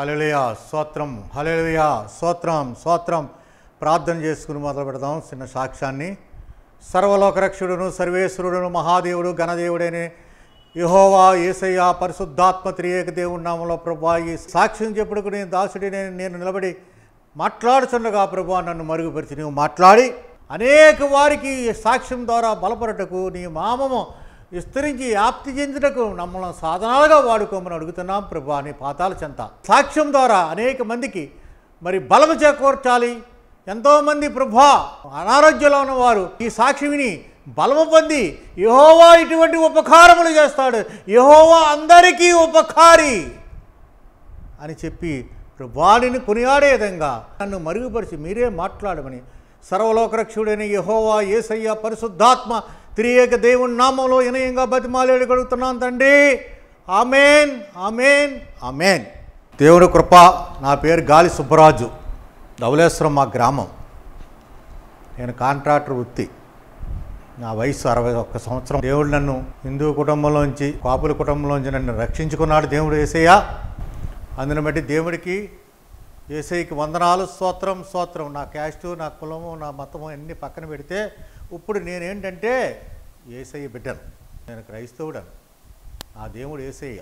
హల్లెలూయా స్తోత్రం హల్లెలూయా స్తోత్రం స్తోత్రం ప్రార్థన చేసుకుని మొదలు పెడదాం చిన్న సాక్ష్యాన్ని సర్వలోకరక్షుడును సర్వేశ్వరుడును మహాదేవుడు ఘనదేవుడైన యహోవా ఏసయ్య పరిశుద్ధాత్మ త్రియేక దేవుడి నామంలో ప్రభా ఈ సాక్ష్యం చెప్పుడుకు నేను దాసుడి నేను నేను నిలబడి మాట్లాడుచుండగా ప్రభా నన్ను మరుగుపరిచి నీవు మాట్లాడి అనేక వారికి ఈ సాక్ష్యం ద్వారా బలపరటకు నీ మామము విస్తరించి వ్యాప్తి చెందుటకు మమ్మల్ని సాధనాలుగా వాడుకోమని అడుగుతున్నాం ప్రభా నీ పాతాల చెంత సాక్ష్యం ద్వారా అనేక మందికి మరి బలము చేకూర్చాలి ఎంతోమంది ప్రభా అనారోగ్యంలో ఉన్నవారు ఈ సాక్షి విని బలము పొంది యహోవా ఇటువంటి ఉపకారములు చేస్తాడు యహోవా అందరికీ ఉపకారి అని చెప్పి ప్రభువాడిని కొనియాడే విధంగా నన్ను మరుగుపరిచి మీరే మాట్లాడమని సర్వలోకరక్షుడైన యహోవా ఏసయ్య పరిశుద్ధాత్మ త్రియేక దేవుని నామంలో వినయంగా బతిమాలేడు గడుగుతున్నాను తండ్రి ఆమెన్ ఆమెన్ ఆమెన్ దేవుడి కృప నా పేరు గాలి సుబ్బరాజు ధవలేశ్వరం మా గ్రామం నేను కాంట్రాక్టర్ వృత్తి నా వయసు అరవై ఒక్క సంవత్సరం దేవుడు నన్ను హిందూ కుటుంబంలోంచి కాపుల కుటుంబంలోంచి నన్ను రక్షించుకున్నాడు దేవుడు ఏసయ్య అందుని బట్టి దేవుడికి ఏసైకి వందనాలు స్తోత్రం స్తోత్రం నా క్యాస్టు నా కులము నా మతము అన్నీ పక్కన పెడితే ఇప్పుడు నేనేంటంటే ఏసయ్య బిడ్డను నేను క్రైస్తవుడను నా దేవుడు ఏసయ్య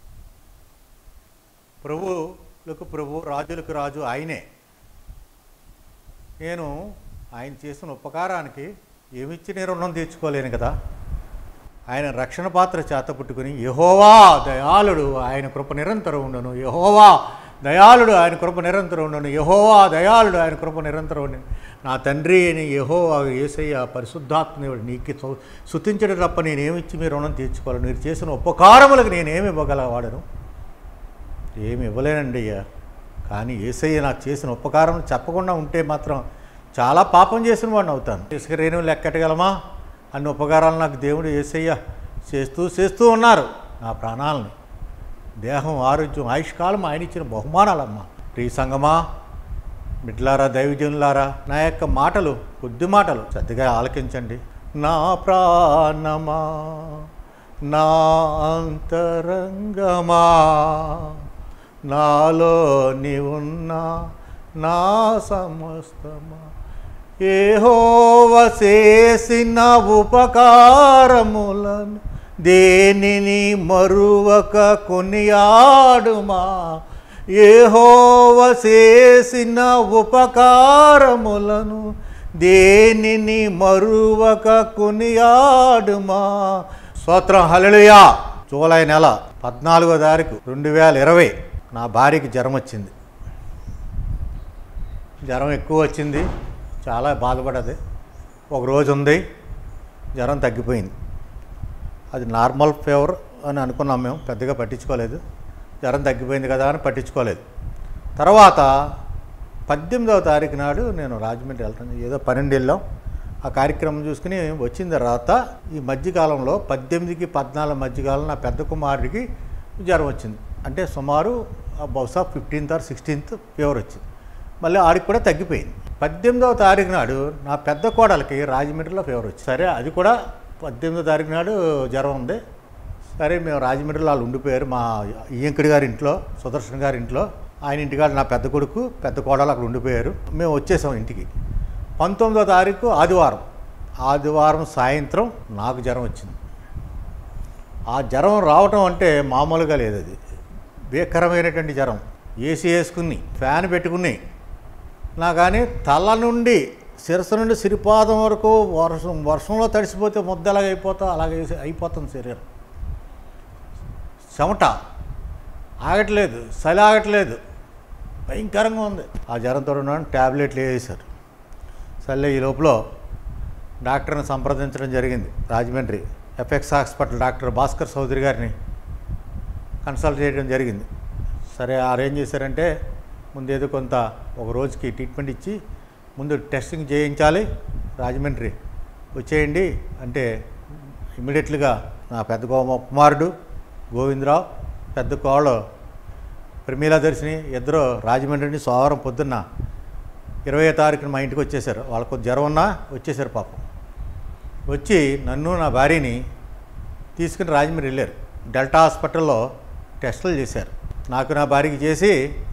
ప్రభువులకు ప్రభు రాజులకు రాజు ఆయనే నేను ఆయన చేసిన ఉపకారానికి ఏమిచ్చి నేను రుణం తీర్చుకోలేను కదా ఆయన రక్షణ పాత్ర చేత పుట్టుకుని యహోవా దయాళుడు ఆయన కృప నిరంతరం ఉండను యహోవా దయాళుడు ఆయన కృప నిరంతరం ఉండను యహోవా దయాళుడు ఆయన కృప నిరంతరం ఉండను నా తండ్రి అని యహోవా ఏసయ్య పరిశుద్ధాత్మదేవుడు నీకు సు- స్తుతించడం తప్ప నేనేమిచ్చి మీ రుణం తీర్చుకోవాలి మీరు చేసిన ఉపకారములకు నేనేమి ఇవ్వగలవాడను ఏమి ఇవ్వలేనండి అయ్యా కానీ ఏసయ్య నాకు చేసిన ఉపకారం చెప్పకుండా ఉంటే మాత్రం చాలా పాపం చేసిన వాడిని అవుతాను ఇసుక రేణువు లెక్కటగలమా అన్ని ఉపకారాలు నాకు దేవుడు ఏసయ్య చేస్తూ చేస్తూ ఉన్నారు నా ప్రాణాలని దేహం ఆరోగ్యం ఆయుష్కాలం ఆయన ఇచ్చిన బహుమానాలమ్మా ప్రియ సంగమా బిడ్లారా దైవజనులారా నా యొక్క మాటలు కొద్ది మాటలు శ్రద్ధగా ఆలకించండి నా ప్రాణమా నా అంతరంగమా నాలో ఉన్న నా సమస్తమా ఏహోవ చేసిన ఉపకారములను దేనిని మరువక కొనియాడుమా ఏహోవ చేసిన ఉపకారములను దేనిని మరువక కొనియాడుమా స్తోత్రం హల్లెలూయా జూలై నెల పద్నాలుగో తారీఖు రెండు వేల ఇరవై నా భార్యకి జ్వరం వచ్చింది జ్వరం ఎక్కువ వచ్చింది చాలా బాధపడది ఒక రోజు ఉంది జ్వరం తగ్గిపోయింది అది నార్మల్ ఫీవర్ అని అనుకున్నాం మేము పెద్దగా పట్టించుకోలేదు జ్వరం తగ్గిపోయింది కదా అని పట్టించుకోలేదు తర్వాత పద్దెనిమిదవ తారీఖు నాడు నేను రాజమండ్రి వెళ్తాను ఏదో పన్నెండు వెళ్ళాం ఆ కార్యక్రమం చూసుకుని వచ్చిన తర్వాత ఈ మధ్యకాలంలో పద్దెనిమిదికి పద్నాలుగు మధ్యకాలం నా పెద్ద కుమారుడికి జ్వరం వచ్చింది అంటే సుమారు ఆ బహుశా ఫిఫ్టీన్త్ ఆర్ సిక్స్టీన్త్ ఫీవర్ వచ్చింది మళ్ళీ ఆడికి కూడా తగ్గిపోయింది పద్దెనిమిదవ తారీఖు నాడు నా పెద్ద కోడలకి రాజమండ్రిలో ఫీవర్ వచ్చింది సరే అది కూడా పద్దెనిమిదో తారీఖు నాడు జ్వరం ఉంది సరే మేము రాజమండ్రిలో వాళ్ళు ఉండిపోయారు మా ఈయంకుడి గారి ఇంట్లో సుదర్శన్ గారి ఇంట్లో ఆయన ఇంటికాడ నా పెద్ద కొడుకు పెద్ద కోడలు అక్కడ ఉండిపోయారు మేము వచ్చేసాం ఇంటికి పంతొమ్మిదో తారీఖు ఆదివారం ఆదివారం సాయంత్రం నాకు జ్వరం వచ్చింది ఆ జ్వరం రావటం అంటే మామూలుగా లేదు అది భీకరమైనటువంటి జ్వరం ఏసీ వేసుకుని ఫ్యాన్ పెట్టుకుని నా కానీ తల నుండి శిరస్సు నుండి సిరిపాదం వరకు వర్షం వర్షంలో తడిసిపోతే ముద్ద ఎలాగ అయిపోతా అలాగే అయిపోతుంది శరీరం చెమట ఆగట్లేదు చలి ఆగట్లేదు భయంకరంగా ఉంది ఆ జ్వరంతో ఉన్నాను ట్యాబ్లెట్లు వేసారు సర్లే ఈ లోపల డాక్టర్ని సంప్రదించడం జరిగింది Rajahmundry Apex hospital doctor Bhaskar Chowdary గారిని కన్సల్ట్ చేయడం జరిగింది సరే అరేంజ్ చేశారంటే ముందు ఏదో కొంత ఒక రోజుకి ట్రీట్మెంట్ ఇచ్చి ముందు టెస్టింగ్ చేయించాలి రాజమండ్రి వచ్చేయండి అంటే ఇమ్మీడియట్లుగా నా పెద్ద గో- కుమారుడు గోవిందరావు పెద్ద కోళ్ళు ప్రమీలా దర్శిని ఇద్దరు రాజమండ్రి నుంచి సోమవారం పొద్దున్న ఇరవై తారీఖున మా ఇంటికి వచ్చేసారు వాళ్ళకు జ్వరం ఉన్నా వచ్చేసారు పాపం వచ్చి నన్ను నా భార్యని తీసుకుని రాజమండ్రి వెళ్ళారు డెల్టా హాస్పిటల్లో టెస్టులు చేశారు నాకు నా భార్యకి చేసి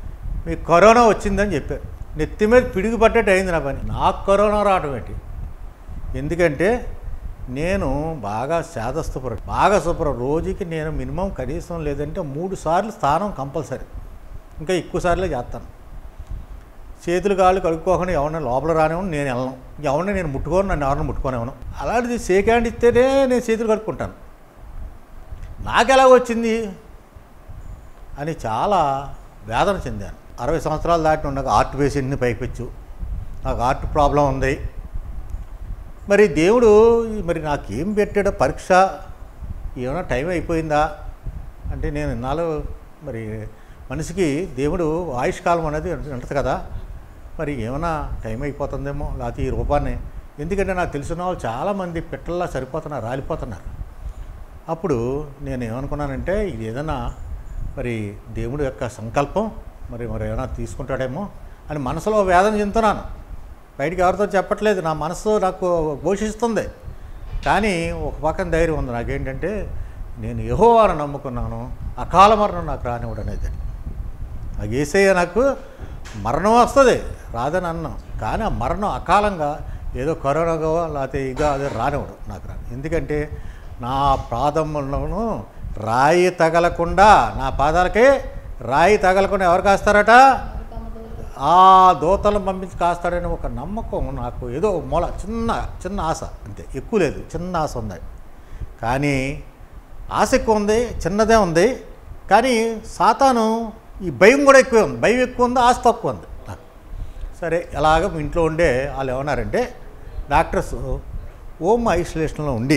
మీకు కరోనా వచ్చిందని చెప్పారు నెత్తి మీద పిడుగు పట్టేట్టు అయింది నా పని నాకు కరోనా రావడం ఏంటి ఎందుకంటే నేను బాగా శాదస్తపురం బాగా శుభ్రం రోజుకి నేను మినిమం కనీసం లేదంటే మూడు సార్లు స్నానం కంపల్సరీ ఇంకా ఎక్కువ సార్లే చేస్తాను చేతులు కాళ్ళు కడుక్కోకుండా ఎవరిని లోపల రానివ్వను నేను వెళ్ళను ఎవరిని నేను ముట్టుకోను నన్ను ఎవరిని ముట్టుకోనివ్వను అలాంటిది షేక్ హ్యాండ్ ఇస్తేనే నేను చేతులు కడుక్కుంటాను నాకు ఎలా వచ్చింది అని చాలా వేదన చెందాను అరవై సంవత్సరాలు దాటిన నాకు ఆర్ట్ పేషెంట్ని పైపెచ్చు నాకు ఆర్ట్ ప్రాబ్లం ఉంది మరి దేవుడు మరి నాకేం పెట్టాడో పరీక్ష ఏమైనా టైం అయిపోయిందా అంటే నేను ఇన్నాళ్ళు మరి మనిషికి దేవుడు ఆయుష్కాలం అనేది ఉంటుంది కదా మరి ఏమైనా టైం అయిపోతుందేమో లేకపోతే ఈ రూపాన్ని ఎందుకంటే నాకు తెలిసిన వాళ్ళు చాలామంది పిట్టల్లా సరిపోతున్నారు రాలిపోతున్నారు అప్పుడు నేను ఏమనుకున్నానంటే ఇది ఏదైనా మరి దేవుడి యొక్క సంకల్పం మరి మరి ఏమైనా తీసుకుంటాడేమో అని మనసులో వేదన చెందుతున్నాను బయటికి ఎవరితో చెప్పట్లేదు నా మనసు నాకు ఘోషిస్తుంది కానీ ఒక పక్కన ధైర్యం ఉంది నాకేంటంటే నేను యెహోవాను నమ్ముకున్నాను అకాల మరణం నాకు రానివ్వడు అనేది నాకు ఏసయ్య నాకు మరణం వస్తుంది రాదని అన్నాం కానీ ఆ మరణం అకాలంగా ఏదో కరోనాగో లేకపోతే ఇగో అదే రానివ్వడు నాకు రాను ఎందుకంటే నా పాదములను రాయి తగలకుండా నా పాదాలకే రాయి తగలకుండా ఎవరు కాస్తారట ఆ దూతలను పంపించి కాస్తాడని ఒక నమ్మకం నాకు ఏదో మూల చిన్న చిన్న ఆశ అంతే ఎక్కువ లేదు చిన్న ఆశ ఉంది కానీ ఆశ ఎక్కువ ఉంది చిన్నదే ఉంది కానీ సాతాను ఈ భయం కూడా ఎక్కువ ఉంది భయం ఎక్కువ ఉంది ఆశ తక్కువ ఉంది నాకు సరే ఎలాగ మీ ఇంట్లో ఉండే వాళ్ళు ఏమన్నారంటే డాక్టర్స్ హోమ్ ఐసోలేషన్లో ఉండి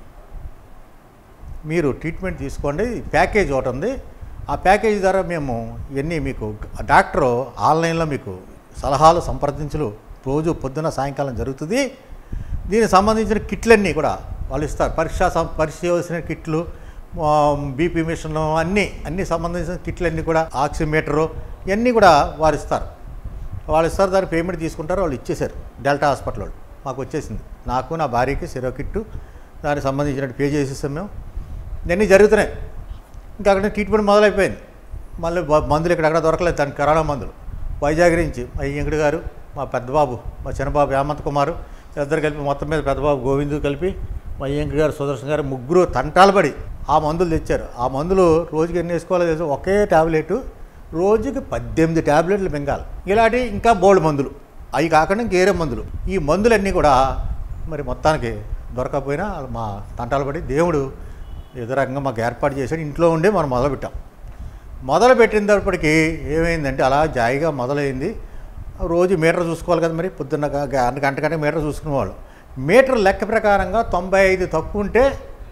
మీరు ట్రీట్మెంట్ తీసుకోండి ప్యాకేజ్ ఒకటి ఉంది ఆ ప్యాకేజ్ ద్వారా మేము ఇవన్నీ మీకు డాక్టరు ఆన్లైన్లో మీకు సలహాలు సంప్రదించులు రోజు పొద్దున సాయంకాలం జరుగుతుంది దీనికి సంబంధించిన కిట్లన్నీ కూడా వాళ్ళు ఇస్తారు పరీక్ష సం- పరీక్ష చేయవలసిన కిట్లు బీపీ మిషన్ అన్నీ అన్నీ సంబంధించిన కిట్లన్నీ కూడా ఆక్సిమీటరు ఇవన్నీ కూడా వారు ఇస్తారు వాళ్ళు ఇస్తారు దాని పేమెంట్ తీసుకుంటారు వాళ్ళు ఇచ్చేశారు డెల్టా హాస్పిటల్ వాళ్ళు మాకు వచ్చేసింది నాకు నా భార్యకి సిరో కిట్టు దానికి సంబంధించినట్టు పే చేసేసాం మేము ఇవన్నీ జరుగుతున్నాయి ఇంకా అక్కడ ట్రీట్మెంట్ మొదలైపోయింది మళ్ళీ బ- మందులు ఇక్కడ అక్కడ దొరకలేదు దానికి కరోనా మందులు వైజాగ్ నుంచి మా వెంకట గారు మా పెద్దబాబు మా చిన్నబాబు హేమంత్ కుమారు ఇద్దరు కలిపి మొత్తం మీద పెద్దబాబు గోవిందు కలిపి మా వెంకట గారు సుదర్శన్ గారు ముగ్గురు తంటాలు పడి ఆ మందులు తెచ్చారు ఆ మందులు రోజుకి ఎన్ని వేసుకోవాలో తెలుసు ఒకే ట్యాబ్లెట్ రోజుకి పద్దెనిమిది ట్యాబ్లెట్లు మింగాలి ఇలాంటి ఇంకా బోల్డ్ మందులు అవి కాకుండా ఇంకేరే మందులు ఈ మందులన్నీ కూడా మరి మొత్తానికి దొరకకపోయినా మా తంటాలు పడి దేవుడు ఏదో రకంగా మాకు ఏర్పాటు చేశాడు ఇంట్లో ఉండే మనం మొదలుపెట్టాం మొదలు పెట్టినప్పటికీ ఏమైందంటే అలా జాయిగా మొదలైంది రోజు మీటర్ చూసుకోవాలి కదా మరి పొద్దున్న గ- గ- గంట గంట మీటర్ చూసుకునేవాళ్ళు మీటర్ లెక్క ప్రకారంగా తొంభై ఐదు తక్కువ ఉంటే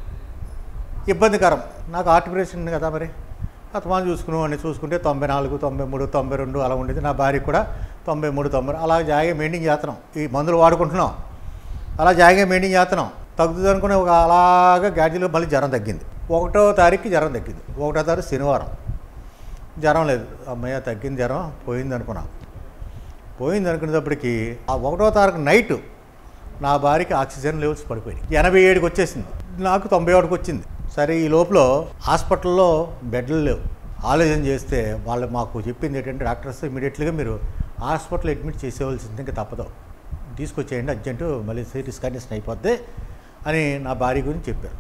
ఇబ్బందికరం నాకు ఆర్టిఫికేషన్ ఉంది కదా మరి అతమాను చూసుకునేవాడిని చూసుకుంటే తొంభై నాలుగు తొంభై మూడు తొంభై రెండు అలా ఉండేది నా భార్య కూడా తొంభై మూడు తొంభై అలా జాయిగా మెయింటైన్ చేస్తున్నాం ఈ మందులు వాడుకుంటున్నాం అలా జాయిగా మెయింటైన్ చేస్తున్నాం తగ్గుతుంది అనుకునే ఒక అలాగా గ్యాడ్జీలో మళ్ళీ జ్వరం తగ్గింది ఒకటో తారీఖుకి జ్వరం తగ్గింది ఒకటో తారీఖు శనివారం జ్వరం లేదు అమ్మయ్య తగ్గింది జ్వరం పోయింది అనుకున్నాం పోయింది అనుకునేటప్పటికి ఆ ఒకటో తారీఖు నైట్ నా భార్యకి ఆక్సిజన్ లెవెల్స్ పడిపోయినాయి ఎనభై ఏడుకి వచ్చేసింది నాకు తొంభై ఒకటికి వచ్చింది సరే ఈ లోపల హాస్పిటల్లో బెడ్లు లేవు ఆలోచన చేస్తే వాళ్ళు మాకు చెప్పింది ఏంటంటే డాక్టర్స్ ఇమీడియట్లీగా మీరు హాస్పిటల్ అడ్మిట్ చేసేవలసింది ఇంకా తప్పదు తీసుకొచ్చేయండి అర్జెంటు మళ్ళీ సీరియస్ కండిషన్ అయిపోద్ది అని నా భార్య గురించి చెప్పారు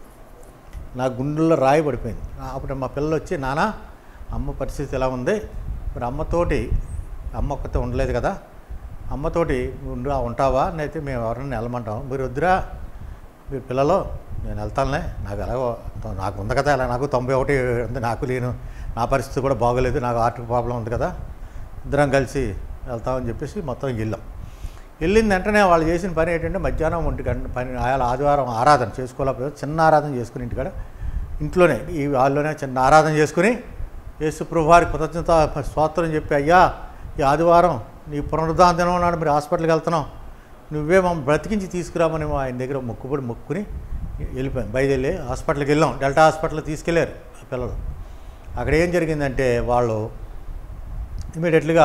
నా గుండెల్లో రాయి పడిపోయింది నా- అప్పుడు మా పిల్లలు వచ్చి నాన్న అమ్మ పరిస్థితి ఎలా ఉంది మరి అమ్మతోటి అమ్మ ఒక్కతే ఉండలేదు కదా అమ్మతోటి ఉండు ఉంటావా అని అయితే మేము ఎవరైనా వెళ్ళమంటాం మీరు వద్దురా మీరు పిల్లలు నేను వెళ్తానులే నాకు ఎలాగో నాకు ఉంది కదా అలా నాకు తొంభై ఒకటి ఉంది నాకు లేను నా పరిస్థితి కూడా బాగోలేదు నాకు హార్ట్ ప్రాబ్లం ఉంది కదా ఇద్దరం కలిసి వెళ్తామని చెప్పేసి మొత్తం వెళ్ళాం వెళ్ళిన వెంటనే వాళ్ళు చేసిన పని ఏంటంటే మధ్యాహ్నం ఒంటి గంట పని ఆయన ఆదివారం ఆరాధన చేసుకోలేకపోతే చిన్న ఆరాధన చేసుకుని ఇంటికాడ ఇంట్లోనే ఈ వాళ్ళలోనే చిన్న ఆరాధన చేసుకుని యేసు ప్రభువారి కృతజ్ఞత స్తోత్రం చెప్పి అయ్యా ఈ ఆదివారం నీ పునరుద్ధాన దినం నాడు మీరు హాస్పిటల్కి వెళ్తున్నాం నువ్వే మమ్మల్ని బ్రతికించి తీసుకురామని మా ఆయన దగ్గర మొక్కుబడి మొక్కుని వెళ్ళిపోయాం బయలుదేరి హాస్పిటల్కి వెళ్ళాం డెల్టా హాస్పిటల్ తీసుకెళ్ళారు ఆ పిల్లలు అక్కడ ఏం జరిగిందంటే వాళ్ళు ఇమీడియట్లుగా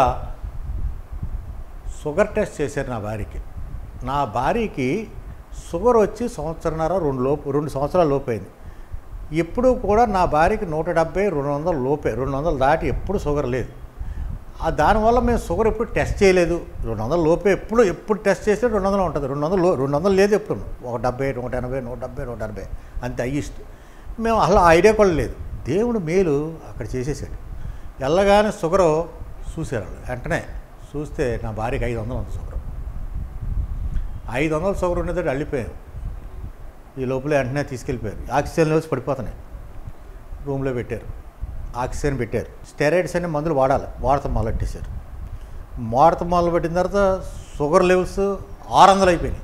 షుగర్ టెస్ట్ చేశారు నా భార్యకి నా భార్యకి షుగర్ వచ్చి సంవత్సరన్నర రెండు లోపు రెండు సంవత్సరాల లోపైంది ఎప్పుడు కూడా నా భార్యకి నూట డెబ్బై రెండు వందల లోపే రెండు వందలు దాటి ఎప్పుడు షుగర్ లేదు ఆ దానివల్ల మేము షుగర్ ఎప్పుడు టెస్ట్ చేయలేదు రెండు వందల లోపే ఎప్పుడు ఎప్పుడు టెస్ట్ చేస్తే రెండు వందలు ఉంటుంది రెండు వందలు లో- రెండు వందలు లేదు ఎప్పుడు ఒక డెబ్బై నూట ఎనభై నూట డెబ్బై నూట ఎనభై అంతే హైయెస్ట్ మేము అసలు ఆ ఐడియా కూడా లేదు దేవుడు మేలు అక్కడ చేసేసాడు వెళ్ళగానే షుగరు చూశారు వాళ్ళు. వెంటనే చూస్తే నా భార్యకి ఐదు వందలు ఉంది షుగర్ ఐదు వందల షుగర్ ఉండేది అల్లిపోయాం ఈ లోపల వెంటనే తీసుకెళ్ళిపోయారు ఆక్సిజన్ లెవెల్స్ పడిపోతున్నాయి రూమ్లో పెట్టారు ఆక్సిజన్ పెట్టారు స్టెరాయిడ్స్ అనే మందులు వాడాలి వాడతాం మొదలెట్టేశారు వాడతాం మొదలు పెట్టిన తర్వాత షుగర్ లెవెల్స్ ఆరు వందలు అయిపోయినాయి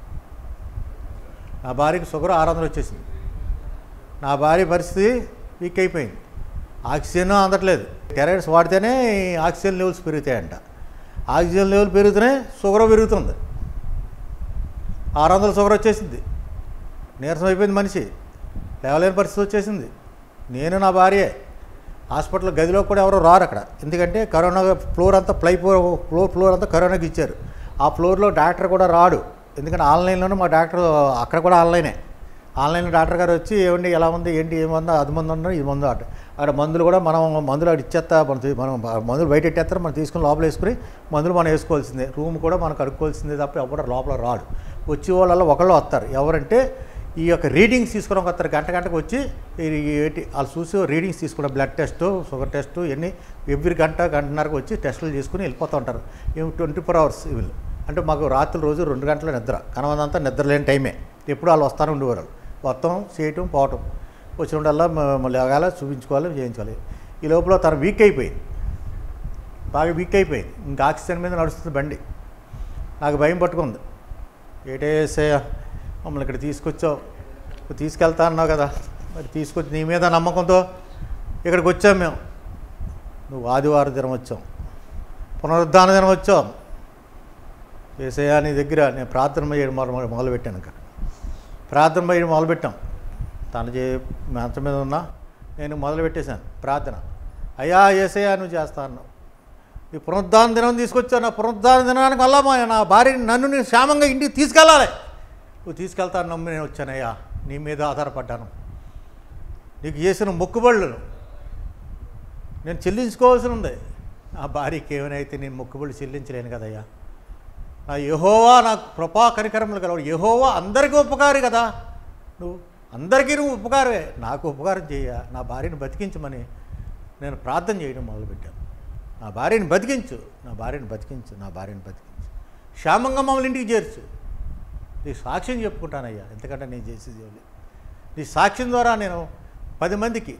నా భార్యకి షుగర్ ఆరు వందలు వచ్చేసింది నా భార్య పరిస్థితి వీక్ అయిపోయింది ఆక్సిజన్ అందట్లేదు స్టెరాయిడ్స్ వాడితేనే ఈ ఆక్సిజన్ లెవెల్స్ పెరుగుతాయంట ఆక్సిజన్ లెవెల్ పెరుగుతూనే షుగర్ పెరుగుతుంది ఆరు వందల షుగర్ వచ్చేసింది నీరసం అయిపోయింది మనిషి లేవలేని పరిస్థితి వచ్చేసింది నేను నా భార్య హాస్పిటల్ గదిలో కూడా ఎవరు రారు అక్కడ ఎందుకంటే కరోనా ఫ్లోర్ అంతా ప్లై ఫ్లోర్ ఫ్లోర్ ఫ్లోర్ అంతా కరోనాకి ఇచ్చారు ఆ ఫ్లోర్లో డాక్టర్ కూడా రాడు ఎందుకంటే ఆన్లైన్లోనే మా డాక్టర్ అక్కడ కూడా ఆన్లైనే ఆన్లైన్లో డాక్టర్ గారు వచ్చి ఏమండి ఎలా ఉంది ఏంటి ఏం మందు అది మందు ఉన్నారు ఇది మందు అట అక్కడ మందులు కూడా మనం మందులు అక్కడ ఇచ్చేస్తా మనం తీ- మనం మందులు బయట పెట్టేస్తారు మనం తీసుకుని లోపల వేసుకుని మందులు మనం వేసుకోవాల్సిందే రూమ్ కూడా మనం కడుక్కోవాల్సిందే తప్ప ఎవరు లోపల రాడు వచ్చే వాళ్ళలో ఒకళ్ళు వస్తారు ఎవరంటే ఈ యొక్క రీడింగ్స్ తీసుకోవడానికి వస్తారు గంట గంటకు వచ్చి ఈ ఏంటి వాళ్ళు చూసి రీడింగ్స్ తీసుకున్న బ్లడ్ టెస్ట్ షుగర్ టెస్ట్ ఇవన్నీ ఎవ్రీ గంట గంటన్నరకు వచ్చి టెస్టులు చేసుకుని వెళ్ళిపోతూ ఉంటారు ఇవి ట్వంటీ ఫోర్ అవర్స్ వీళ్ళు అంటే మాకు రాత్రి రోజు రెండు గంటల నిద్ర కనవందంతా నిద్ర లేని టైమే ఎప్పుడు వాళ్ళు వస్తానే ఉండేవారు వాళ్ళు. మొత్తం చేయటం పోవటం వచ్చినప్పుడల్లా మళ్ళీ లేగాల చూపించుకోవాలి చేయించాలి ఈ లోపల తను వీక్ అయిపోయింది బాగా వీక్ అయిపోయింది ఇంకా ఆక్సిజన్ మీద నడుస్తుంది బండి నాకు భయం పట్టుకుంది ఏటేసయ్య మమ్మల్ని ఇక్కడ తీసుకొచ్చావు నువ్వు తీసుకెళ్తా అన్నావు కదా మరి తీసుకొచ్చి నీ మీద నమ్మకంతో ఇక్కడికి వచ్చాం మేము నువ్వు ఆదివారం దినం వచ్చాం పునరుద్ధాన దినం వచ్చాం ఏసయ్య నీ దగ్గర నేను ప్రార్థన చేయడం మొదలు మొదలుపెట్టాను ఇంకా ప్రార్థన చేయడం మొదలుపెట్టాం తను చే మంచం మీద ఉన్నా నేను మొదలు పెట్టేశాను ప్రార్థన అయ్యా ఏసయ్యా నువ్వు చేస్తా అన్నావు ఈ పునరుద్ధాన దినం తీసుకొచ్చావు నా పునరుద్ధాన దినానికి వల్ల మా నా భార్యని నన్ను నేను క్షేమంగా ఇంటికి తీసుకెళ్ళాలి నువ్వు తీసుకెళ్తాను నమ్మి నేను వచ్చానయ్యా నీ మీద ఆధారపడ్డాను నీకు చేసిన మొక్కుబడులను నేను చెల్లించుకోవాల్సి ఉంది నా భార్యకి ఏమైనా నేను మొక్కుబడులు చెల్లించలేను కదయ్యా నా యహోవా నాకు కృపా కనికరములు కలవు యహోవా అందరికీ ఉపకారి కదా నువ్వు అందరికీ నువ్వు ఉపకారమే నాకు ఉపకారం చేయ నా భార్యను బతికించమని నేను ప్రార్థన చేయడం మొదలుపెట్టాను నా భార్యని బతికించు నా భార్యను బతికించు నా భార్యను బతికించు క్షేమంగా మమ్మల్ని ఇంటికి చేర్చు నీ సాక్ష్యం చెప్పుకుంటానయ్యా ఎందుకంటే నేను చేసేది ఏమీ లేదు. నీ సాక్ష్యం ద్వారా నేను పది మందికి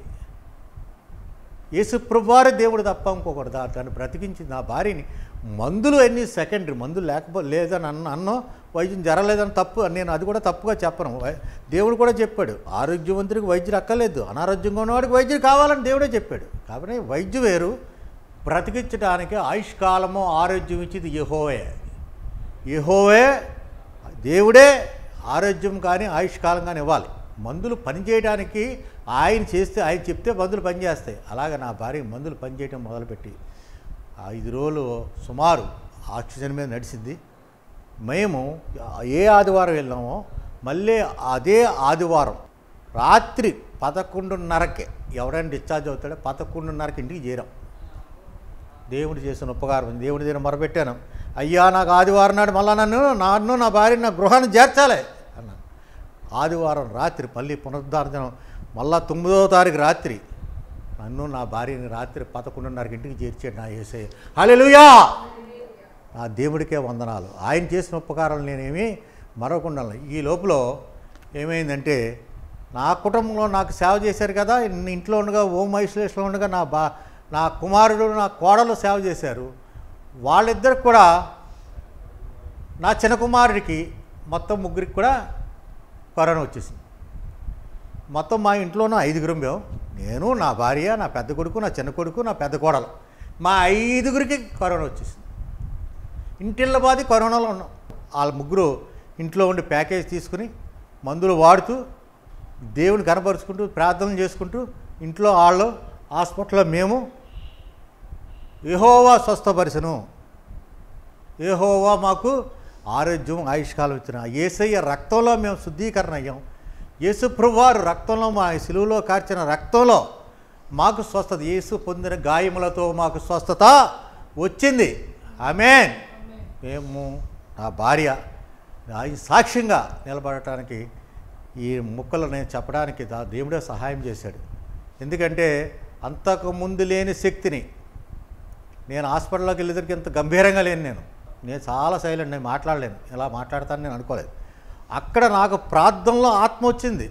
యేసుప్రభువారి దేవుడు తప్ప ఇంకొకటి దా దాన్ని బ్రతికించి నా భార్యని మందులు అన్నీ సెకండరీ మందులు లేకపోతే లేదని అన్న అన్నో వైద్యం జరగలేదని తప్పు నేను అది కూడా తప్పుగా చెప్పను వై- దేవుడు కూడా చెప్పాడు ఆరోగ్యవంతుడికి వైద్యుడు అక్కర్లేదు అనారోగ్యంగా ఉన్నవాడికి వైద్యుడు కావాలని దేవుడే చెప్పాడు కాబట్టి వైద్యం వేరు బ్రతికించడానికి ఆయుష్కాలము ఆరోగ్యం ఇచ్చేది యహోవే యహోవే దేవుడే ఆరోగ్యం కానీ ఆయుష్కాలం కానీ ఇవ్వాలి మందులు పనిచేయడానికి ఆయన చేస్తే ఆయన చెప్తే మందులు పనిచేస్తాయి అలాగే నా భార్య మందులు పనిచేయడం మొదలుపెట్టి ఐదు రోజులు సుమారు ఆక్సిజన్ మీద నడిచింది మేము ఏ ఆదివారం వెళ్ళామో మళ్ళీ అదే ఆదివారం రాత్రి పదకొండున్నరకే ఎవరైనా డిశ్చార్జ్ అవుతాడో పదకొండున్నరకి ఇంటికి చేరాం దేవుడు చేసిన ఉపకారం దేవుడి దగ్గర మొరపెట్టాను అయ్యా నాకు ఆదివారం నాడు మళ్ళా నన్ను నన్ను నా భార్య నా గృహాన్ని చేర్చాలి అన్నాను ఆదివారం రాత్రి మళ్ళీ పునరుద్ధారణం మళ్ళా తొమ్మిదవ తారీఖు రాత్రి నన్ను నా భార్యని రాత్రి పదకొండున్నరకి ఇంటికి చేర్చాడు నా ఏసే హల్లెలూయా నా దేవుడికే వందనాలు ఆయన చేసిన ఉపకారాలు నేనేమి మరవకుండా ఈ లోపల ఏమైందంటే నా కుటుంబంలో నాకు సేవ చేశారు కదా ఇన్ని ఇంట్లో ఉండగా ఓం ఐసోలేషన్లో ఉండగా నా బా నా కుమారుడు నా కోడలు సేవ చేశారు వాళ్ళిద్దరికి కూడా నా చిన్న కుమారుడికి మొత్తం ముగ్గురికి కూడా కరోనా వచ్చేసింది మొత్తం మా ఇంట్లోనూ ఐదుగురం మేము నేను నా భార్య నా పెద్ద కొడుకు నా చిన్న కొడుకు నా పెద్ద కోడలు మా ఐదుగురికి కరోనా వచ్చేసింది ఇంటిళ్ళ బాధి కరోనాలో ఉన్నాం వాళ్ళ ముగ్గురు ఇంట్లో ఉండి ప్యాకేజ్ తీసుకుని మందులు వాడుతూ దేవుని కనపరుచుకుంటూ ప్రార్థనలు చేసుకుంటూ ఇంట్లో వాళ్ళు హాస్పిటల్లో మేము యెహోవా స్వస్థపరిచను యెహోవా మాకు ఆరోగ్యం ఆయుష్కాలం ఇచ్చిన ఏసయ్య రక్తంలో మేము శుద్ధీకరణ అయ్యాం యేసుప్రభువారు రక్తంలో మా సిలువలో కార్చిన రక్తంలో మాకు స్వస్థత యేసు పొందిన గాయములతో మాకు స్వస్థత వచ్చింది ఆమెన్ మేము నా భార్య నా ఈ సాక్ష్యంగా నిలబడటానికి ఈ ముక్కలు నేను చెప్పడానికి దా దేవుడే సహాయం చేశాడు ఎందుకంటే అంతకు ముందు లేని శక్తిని నేను హాస్పిటల్లోకి వెళ్ళేసరికి ఇంత గంభీరంగా లేను నేను నేను చాలా సైలెంట్ నేను మాట్లాడలేను ఇలా మాట్లాడతాను నేను అనుకోలేదు అక్కడ నాకు ప్రార్థనలో ఆత్మ వచ్చింది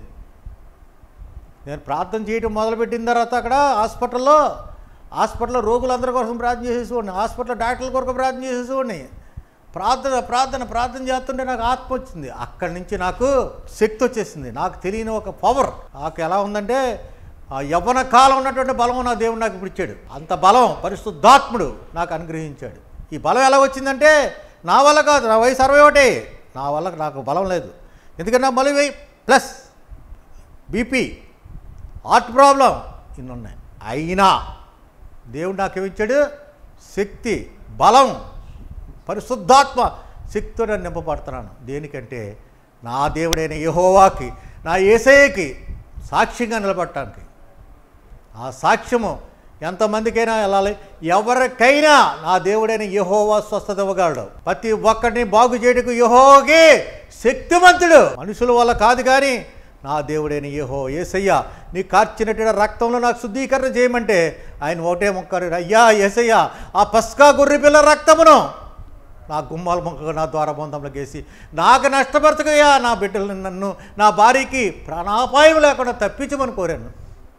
నేను ప్రార్థన చేయటం మొదలుపెట్టిన తర్వాత అక్కడ హాస్పిటల్లో హాస్పిటల్లో రోగులందరి కోసం ప్రార్థన చేసేసేవాడిని హాస్పిటల్లో డాక్టర్ల కొరకు ప్రార్థన చేసేసేవాడిని ప్రార్థన ప్రార్థన ప్రార్థన చేస్తుంటే నాకు ఆత్మ వచ్చింది అక్కడి నుంచి నాకు శక్తి వచ్చేసింది నాకు తెలియని ఒక పవర్ నాకు ఎలా ఉందంటే ఆ యవ్వన కాలం ఉన్నటువంటి బలం నా దేవుడు నాకు ఇప్పుడు ఇచ్చాడు అంత బలం పరిశుద్ధాత్ముడు నాకు అనుగ్రహించాడు ఈ బలం ఎలా వచ్చిందంటే నా వల్ల కాదు నా వయసు అరవై ఒకటి నా వల్ల నాకు బలం లేదు ఎందుకంటే నా మళ్ళీ ప్లస్ బీపీ హార్ట్ ప్రాబ్లం ఇన్ని ఉన్నాయి అయినా దేవుడు నాకు ఏమిచ్చాడు శక్తి బలం పరిశుద్ధాత్మ శక్తితో నేను నింపబడుతున్నాను దేనికంటే నా దేవుడైన యెహోవాకి నా ఏసయ్యకి సాక్ష్యంగా నిలబడటానికి ఆ సాక్ష్యము ఎంతమందికైనా వెళ్ళాలి ఎవరికైనా నా దేవుడైన యహోవా స్వస్థత ఇవ్వగలడు ప్రతి ఒక్కరిని బాగు చేయటకు యహోకి శక్తిమంతుడు మనుషుల వల్ల కాదు కానీ నా దేవుడైన యహో ఏసయ్య నీ కార్చినటువంటి రక్తంలో నాకు శుద్ధీకరణ చేయమంటే ఆయన ఒకటే మొక్కారు అయ్యా ఏసయ్య ఆ పస్కా గొర్రె పిల్ల రక్తమును నా గుమ్మాల మొక్క నా ద్వారబంధంలో గేసి నాకు నష్టపరచకయ్యా నా బిడ్డలు నన్ను నా భార్యకి ప్రాణాపాయం లేకుండా తప్పించమని కోరాను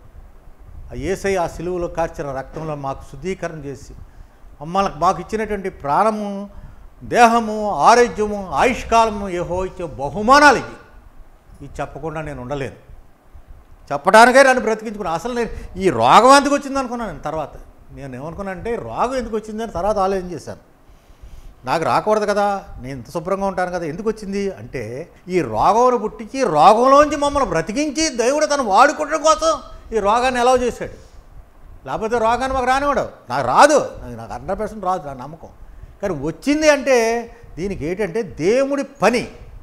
ఆ ఏసై ఆ సిలువలో కార్చిన రక్తంలో మాకు శుద్ధీకరణ చేసి మమ్మల్ని మాకు ఇచ్చినటువంటి ప్రాణము దేహము ఆరోగ్యము ఆయుష్కాలము ఏహో ఇచ్చే బహుమానాలు ఇవి ఇది చెప్పకుండా నేను ఉండలేను చెప్పడానికే నన్ను బ్రతికించుకున్నాను అసలు నేను ఈ రోగం ఎందుకు వచ్చింది అనుకున్నాను నేను తర్వాత నేను ఏమనుకున్నానంటే రోగం ఎందుకు వచ్చిందని తర్వాత ఆలోచన చేశాను నాకు రాకూడదు కదా నేను ఇంత శుభ్రంగా ఉంటాను కదా ఎందుకు వచ్చింది అంటే ఈ రోగంను పుట్టించి రోగంలోంచి మమ్మల్ని బ్రతికించి దేవుడు తను వాడుకోవడం కోసం ఈ రోగాన్ని ఎలా చేశాడు లేకపోతే రోగాన్ని మాకు రానివాడు నాకు రాదు నాకు నాకు హండ్రెడ్ పర్సెంట్ రాదు నా నమ్మకం కానీ వచ్చింది అంటే దీనికి ఏంటంటే దేవుడి పని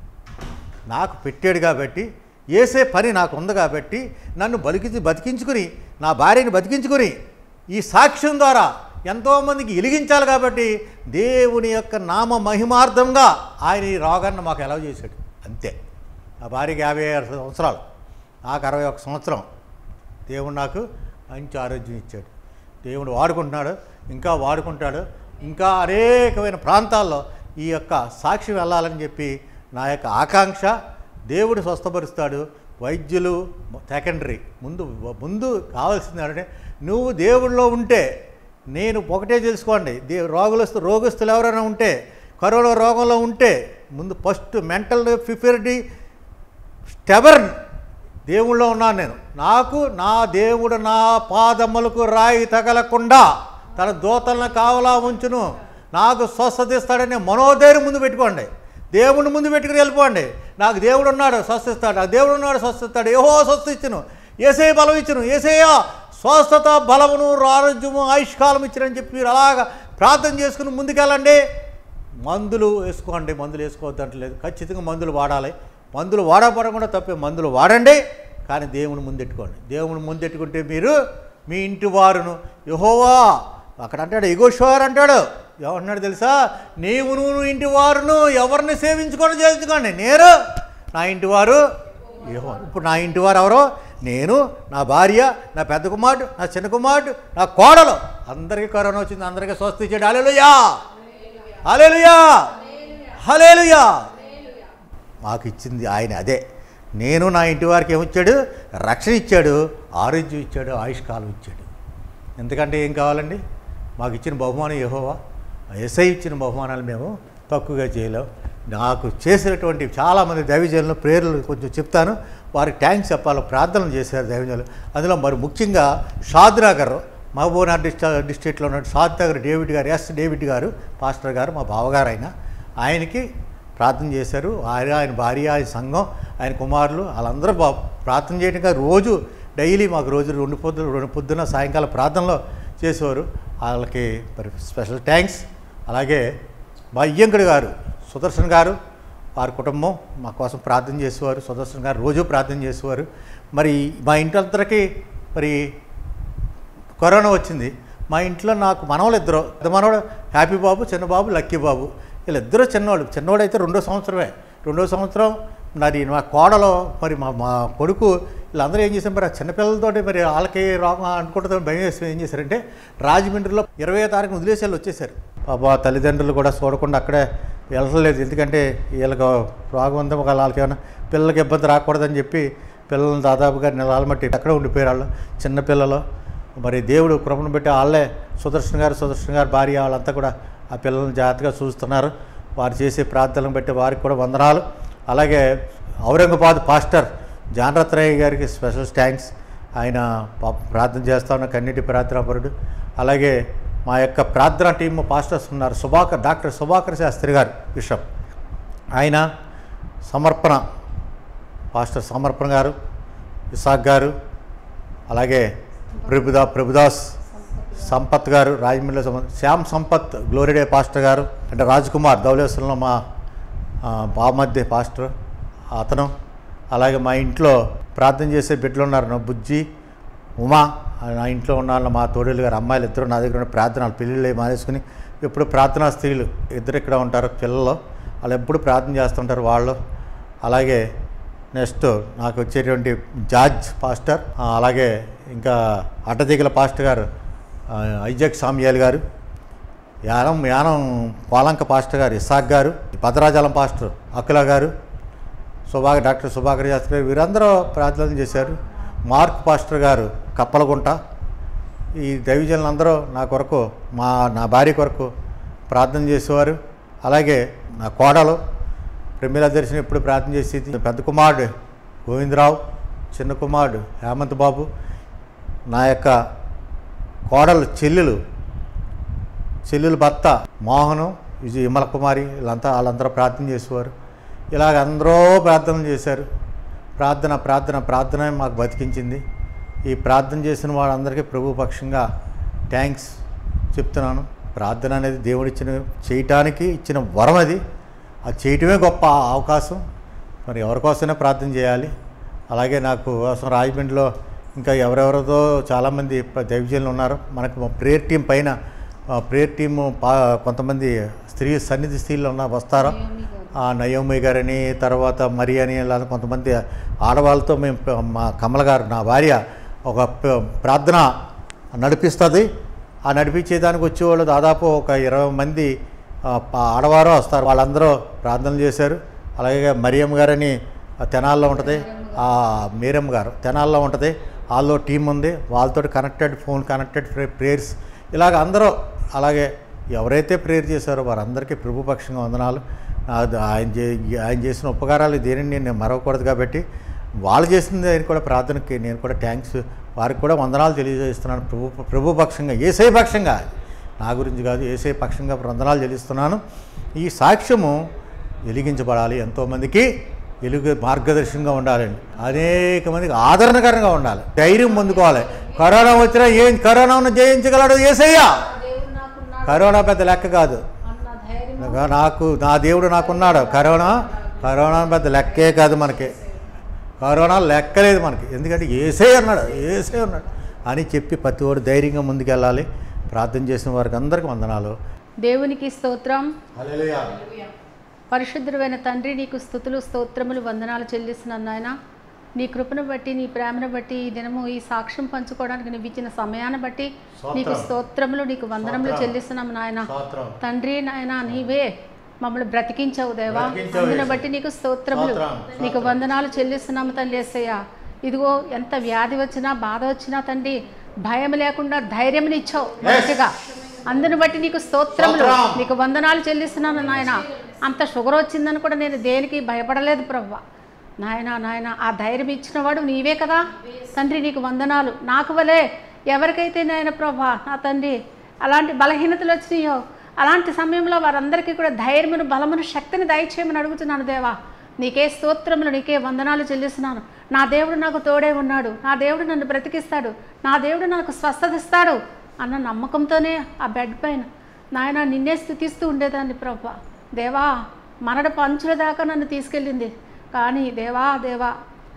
నాకు పెట్టాడు కాబట్టి ఏసే పని నాకు ఉంది కాబట్టి నన్ను బలికించి బతికించుకుని నా భార్యని బతికించుకుని ఈ సాక్ష్యం ద్వారా ఎంతోమందికి వెలిగించాలి కాబట్టి దేవుని యొక్క నామ మహిమార్థంగా ఆయన ఈ రోగాన్ని మాకు ఎలా చేశాడు అంతే నా భార్యకి యాభై ఆరు సంవత్సరాలు నాకు అరవై ఒక సంవత్సరం దేవుడు నాకు మంచి ఆరోగ్యం ఇచ్చాడు దేవుడు వాడుకుంటున్నాడు ఇంకా వాడుకుంటాడు ఇంకా అనేకమైన ప్రాంతాల్లో ఈ యొక్క సాక్షి వెళ్ళాలని చెప్పి నా యొక్క ఆకాంక్ష దేవుడు స్వస్థపరుస్తాడు వైద్యులు సెకండరీ ముందు ముందు కావాల్సింది అంటే నువ్వు దేవుడిలో ఉంటే నేను ఒకటే తెలుసుకోండి దే రోగులస్తు రోగస్తులు ఎవరైనా ఉంటే కరోనా రోగంలో ఉంటే ముందు ఫస్ట్ మెంటల్ ప్రిపేరిటీ స్టెబర్న్ దేవుళ్ళో ఉన్నాను నేను నాకు నా దేవుడు నా పాదములకు రాయి తగలకుండా తన దూతలను కావలా ఉంచును నాకు స్వస్థత ఇస్తాడని మనోధైర్యం ముందు పెట్టుకోండి దేవుడిని ముందు పెట్టుకుని వెళ్ళిపోండి నాకు దేవుడు ఉన్నాడు స్వస్థిస్తాడు నాకు దేవుడు ఉన్నాడు స్వస్థిస్తాడు ఏహో స్వస్థ ఇచ్చును ఏసే బలం ఇచ్చును ఏసయ్య స్వస్థత బలమును ఆరోగ్యము ఆయుష్కాలం ఇచ్చినని చెప్పి మీరు అలాగా ప్రార్థన చేసుకుని ముందుకెళ్ళండి మందులు వేసుకోండి మందులు వేసుకోవద్దు అంటలేదు ఖచ్చితంగా మందులు వాడాలి మందులు వాడపడం కూడా తప్పే మందులు వాడండి కానీ దేవుని ముందెట్టుకోండి దేవుని ముందెట్టుకుంటే మీరు మీ ఇంటి వారును యహోవా అక్కడ అంటాడు ఎగోషోర్ అంటాడు ఏమంటున్నాడు తెలుసా నీవు నువ్వు ఇంటి వారును ఎవరిని సేవించుకొని చేయించుకోండి నేను నా ఇంటి వారు యెహోవా. ఇప్పుడు నా ఇంటి వారు ఎవరో నేను నా భార్య నా పెద్ద కుమారుడు నా చిన్న కుమారుడు నా కోడలు అందరికీ కరోనా వచ్చింది అందరికీ స్వస్థ ఇచ్చాడు అలెలుయా హలేలుయా హలేలుయా మాకు ఇచ్చింది ఆయన అదే నేను నా ఇంటి వారికి ఏమిచ్చాడు రక్షణ ఇచ్చాడు ఆరోగ్యం ఇచ్చాడు ఆయుష్కాలం ఇచ్చాడు ఎందుకంటే ఏం కావాలండి మాకు ఇచ్చిన బహుమానం యెహోవా ఎస్ఐ ఇచ్చిన బహుమానాలు మేము తక్కువగా చేయలేం నాకు చేసినటువంటి చాలామంది దైవజనులు ప్రేయర్లు కొంచెం చెప్తాను వారికి థ్యాంక్స్ చెప్పాలి ప్రార్థనలు చేశారు దైవజనులు అందులో మరి ముఖ్యంగా షాద్నగర్ మహబూబ్నగర్ డిస్ట్రిక్ట్ డిస్ట్రిక్ట్లో ఉన్న షాద్నగర్ డేవిడ్ గారు ఎస్ డేవిడ్ గారు పాస్టర్ గారు మా బావగారు ఆయన ఆయనకి ప్రార్థన చేశారు ఆయన ఆయన భార్య ఆయన సంఘం ఆయన కుమారులు వాళ్ళందరూ బా ప్రార్థన చేయడంగా రోజు డైలీ మాకు రోజు రెండు పొద్దున రెండు పొద్దున సాయంకాలం ప్రార్థనలో చేసేవారు వాళ్ళకి మరి స్పెషల్ థ్యాంక్స్ అలాగే మా అయ్యంకుడు గారు సుదర్శన్ గారు వారి కుటుంబం మా కోసం ప్రార్థన చేసేవారు సుదర్శన్ గారు రోజు ప్రార్థన చేసేవారు మరి మా ఇంటి అందరికీ మరి కరోనా వచ్చింది మా ఇంట్లో నాకు మనవలు ఇద్దరు పెద్ద మనవడు హ్యాపీ బాబు చిన్న బాబు లక్కీ బాబు వీళ్ళిద్దరూ చిన్నవాడు చిన్నవాడు అయితే రెండో సంవత్సరమే రెండో సంవత్సరం మరి మా కోడలో మరి మా మా కొడుకు వీళ్ళందరూ ఏం చేశారు మరి ఆ చిన్నపిల్లలతోటి మరి వాళ్ళకి రోగం అనుకుంటుంది భయం వేసి ఏం చేశారంటే రాజమండ్రిలో ఇరవై తారీఖు వదిలేసి వాళ్ళు వచ్చేసారు పాప తల్లిదండ్రులు కూడా చూడకుండా అక్కడే వెళ్ళలేదు ఎందుకంటే వీళ్ళకి రోగం ఉందో ఒక వాళ్ళకి ఏమైనా పిల్లలకి ఇబ్బంది రాకూడదని చెప్పి పిల్లల్ని దాదాపుగా నెలల మట్టి అక్కడే ఉండిపోయారు వాళ్ళు చిన్నపిల్లలు మరి దేవుడు కృపను పెట్టి వాళ్ళే సుదర్శన్ గారు సుదర్శన్ గారు భార్య వాళ్ళంతా కూడా ఆ పిల్లల్ని జాగ్రత్తగా చూస్తున్నారు వారు చేసే ప్రార్థనలను బట్టి వారికి కూడా వందనాలు అలాగే ఔరంగాబాద్ పాస్టర్ జానరత్రయ్య గారికి స్పెషల్ థ్యాంక్స్ ఆయన పాపం ప్రార్థన చేస్తా ఉన్న కన్నిటి ప్రార్థనాపరుడు అలాగే మా యొక్క ప్రార్థనా టీమ్ పాస్టర్స్ ఉన్నారు సుభాకర్ డాక్టర్ సుభాకర్ శాస్త్రి గారు బిషప్ ఆయన సమర్పణ పాస్టర్ సమర్పణ గారు ఇసాక్ గారు అలాగే ప్రభుదా ప్రభుదాస్ సంపత్ గారు రాజమండ్రిలో సంపత్ శ్యామ్ సంపత్ గ్లోరీడే పాస్టర్ గారు అంటే రాజ్ కుమార్ ధవళేశ్వరంలో మా ఆ, బామధ్య పాస్టర్ అతను అలాగే మా ఇంట్లో ప్రార్థన చేసే బిడ్డలు ఉన్నారు నా బుజ్జి ఉమా నా ఇంట్లో ఉన్న వాళ్ళు మా తోడేలు గారు అమ్మాయిలు ఇద్దరు నా దగ్గర ఉన్న ప్రార్థనలు పెళ్ళిళ్ళు మానేసుకుని ఎప్పుడు ప్రార్థనా స్త్రీలు ఇద్దరు ఇక్కడ ఉంటారు పిల్లలు వాళ్ళు ఎప్పుడు ప్రార్థన చేస్తుంటారు వాళ్ళు అలాగే నెక్స్ట్ నాకు వచ్చేటువంటి జార్జ్ పాస్టర్ ఆ, అలాగే ఇంకా అడ్డదిగల పాస్టర్ గారు ఆ, ఐజాక్ సామ్యాల్ గారు యానం యానం పాలంక పాస్టర్ గారు ఇసాక్ గారు భద్రాచలం పాస్టర్ అఖిల గారు సుభాకర్ డాక్టర్ సుభాకర్ శాస్త్రి గారు వీరందరూ ప్రార్థన చేశారు మార్క్ పాస్టర్ గారు కప్పలగుంట ఈ దైవజనులు అందరూ నా కొరకు మా నా భార్య కొరకు ప్రార్థన చేసేవారు అలాగే నా కోడలు ప్రమిళ దర్శనం ఎప్పుడు ప్రార్థన చేసేది పెద్ద కుమారుడు గోవిందరావు చిన్న కుమారుడు హేమంత్ బాబు నా యొక్క కోడలు చెల్లెలు చెల్లెలు భర్త మోహను విజయ విమల కుమారి వీళ్ళంతా వాళ్ళందరూ ప్రార్థన చేసేవారు ఇలాగ అందరూ ప్రార్థన చేశారు ప్రార్థన ప్రార్థన ప్రార్థన మాకు బతికించింది ఈ ప్రార్థన చేసిన వాళ్ళందరికీ ప్రభు పక్షంగా థ్యాంక్స్ చెప్తున్నాను ప్రార్థన అనేది దేవుడిచ్చిన చేయటానికి ఇచ్చిన వరం అది అది చేయటమే గొప్ప అవకాశం మరి ఎవరికోసమైనా ప్రార్థన చేయాలి అలాగే నాకు కోసం రాజమండ్రిలో ఇంకా ఎవరెవరితో చాలామంది ప- దైవజనులు ఉన్నారు మనకు మా ప్రేయర్ టీం పైన ఆ, ప్రేయర్ టీము పా కొంతమంది స్త్రీ సన్నిధి స్త్రీలు ఉన్న వస్తారు ఆ, నయోమి గారని తర్వాత మరి అని ఇలా కొంతమంది ఆడవాళ్ళతో మేము ప- మా కమల గారు నా భార్య ఒక ప- ప్రార్థన నడిపిస్తుంది ఆ నడిపించేదానికి వచ్చేవాళ్ళు దాదాపు ఒక ఇరవై మంది ఆ, ప- ఆడవారు వస్తారు వాళ్ళందరూ ప్రార్థనలు చేశారు అలాగే మరియమ్మ గారని ఆ తెనాల్లో ఉంటుంది ఆ మీరమ్మ గారు తెనాల్లో ఉంటుంది వాళ్ళలో టీం ఉంది వాళ్ళతో కనెక్టెడ్ ఫోన్ కనెక్టెడ్ ప్రేయర్స్ ఇలాగ అందరూ అలాగే ఎవరైతే ప్రేయర్ చేశారో వారందరికీ ప్రభుపక్షంగా వందనాలు నా- ఆయన చే ఆయన చేసిన ఉపకారాలు దేనిని నేను మరవకూడదు కాబట్టి వాళ్ళు చేసిన దానికి కూడా ప్రార్థనకి నేను కూడా థ్యాంక్స్ వారికి కూడా వందనాలు తెలియజేస్తున్నాను ప్రభు ప్రభుపక్షంగా ఏసై పక్షంగా నా గురించి కాదు ఏసై పక్షంగా వందనాలు చెల్లిస్తున్నాను ఈ సాక్ష్యము వెలిగించబడాలి ఎంతోమందికి వెలుగు మార్గదర్శకంగా ఉండాలండి అనేక మందికి ఆదరణకరంగా ఉండాలి ధైర్యం పొందుకోవాలి కరోనా వచ్చినా ఏం కరోనాను జయించగలడు ఏసయ్యా దేవుడు నాకున్నాడు కరోనా పెద్ద లెక్క కాదు అన్న ధైర్యం నాకు- నాకు నా దేవుడు నాకున్నాడు కరోనా కరోనా పెద్ద లెక్కే కాదు మనకి కరోనా లెక్కలేదు మనకి ఎందుకంటే ఏసే అన్నాడు ఏసే అన్నాడు అని చెప్పి ప్రతి ఒడు ధైర్యంగా ముందుకెళ్ళాలి ప్రార్థన చేసిన వారికి అందరికీ వందనాలు దేవునికి స్తోత్రం హల్లెలూయా. పరిశుద్ధుడైన తండ్రి నీకు స్థుతులు స్తోత్రములు వందనాలు చెల్లిస్తున్నాను నాయన నీ కృపను బట్టి నీ ప్రేమను బట్టి ఈ దినము ఈ సాక్ష్యం పంచుకోవడానికి నువ్వు ఇచ్చిన సమయాన్ని బట్టి నీకు స్తోత్రం. స్తోత్రములు నీకు వందనములు స్తోత్రం. చెల్లిస్తున్నాము నాయన స్తోత్రం తండ్రి నాయన నీవే మమ్మల్ని బ్రతికించావు దేవా బ్రతికించావు అందుని యేసు. బట్టి నీకు స్తోత్రములు స్తోత్రం, నీకు స్తోత్రం. వందనాలు చెల్లిస్తున్నాము తండ్రి ఏసయ్య ఇదిగో ఎంత వ్యాధి వచ్చినా బాధ వచ్చినా తండ్రి భయం లేకుండా ధైర్యం ఇచ్చావు మంచిగా అందుని బట్టి నీకు స్తోత్రములు స్తోత్రం. నీకు వందనాలు చెల్లిస్తున్నాను నాయన అంత షుగర్ వచ్చిందని కూడా నేను దేనికి భయపడలేదు ప్రవ్వ నాయన నాయన ఆ ధైర్యం ఇచ్చినవాడు నీవే కదా తండ్రి నీకు వందనాలు నాకు వలే ఎవరికైతే నాయన ప్రభా నా తండ్రి అలాంటి బలహీనతలు వచ్చినాయో అలాంటి సమయంలో వారందరికీ కూడా ధైర్యమును బలమును శక్తిని దయచేయమని అడుగుతున్నాను దేవా నీకే స్తోత్రములు నీకే వందనాలు చెల్లిస్తున్నాను నా దేవుడు నాకు తోడే ఉన్నాడు నా దేవుడు నన్ను బ్రతికిస్తాడు నా దేవుడు నాకు స్వస్థత ఇస్తాడు అన్న నమ్మకంతోనే ఆ బెడ్ పైన నాయన నిన్నే స్థుతిస్తూ ఉండేదాన్ని ప్రభా దేవా మరణ పంచుల దాకా నన్ను తీసుకెళ్ళింది కానీ దేవా దేవా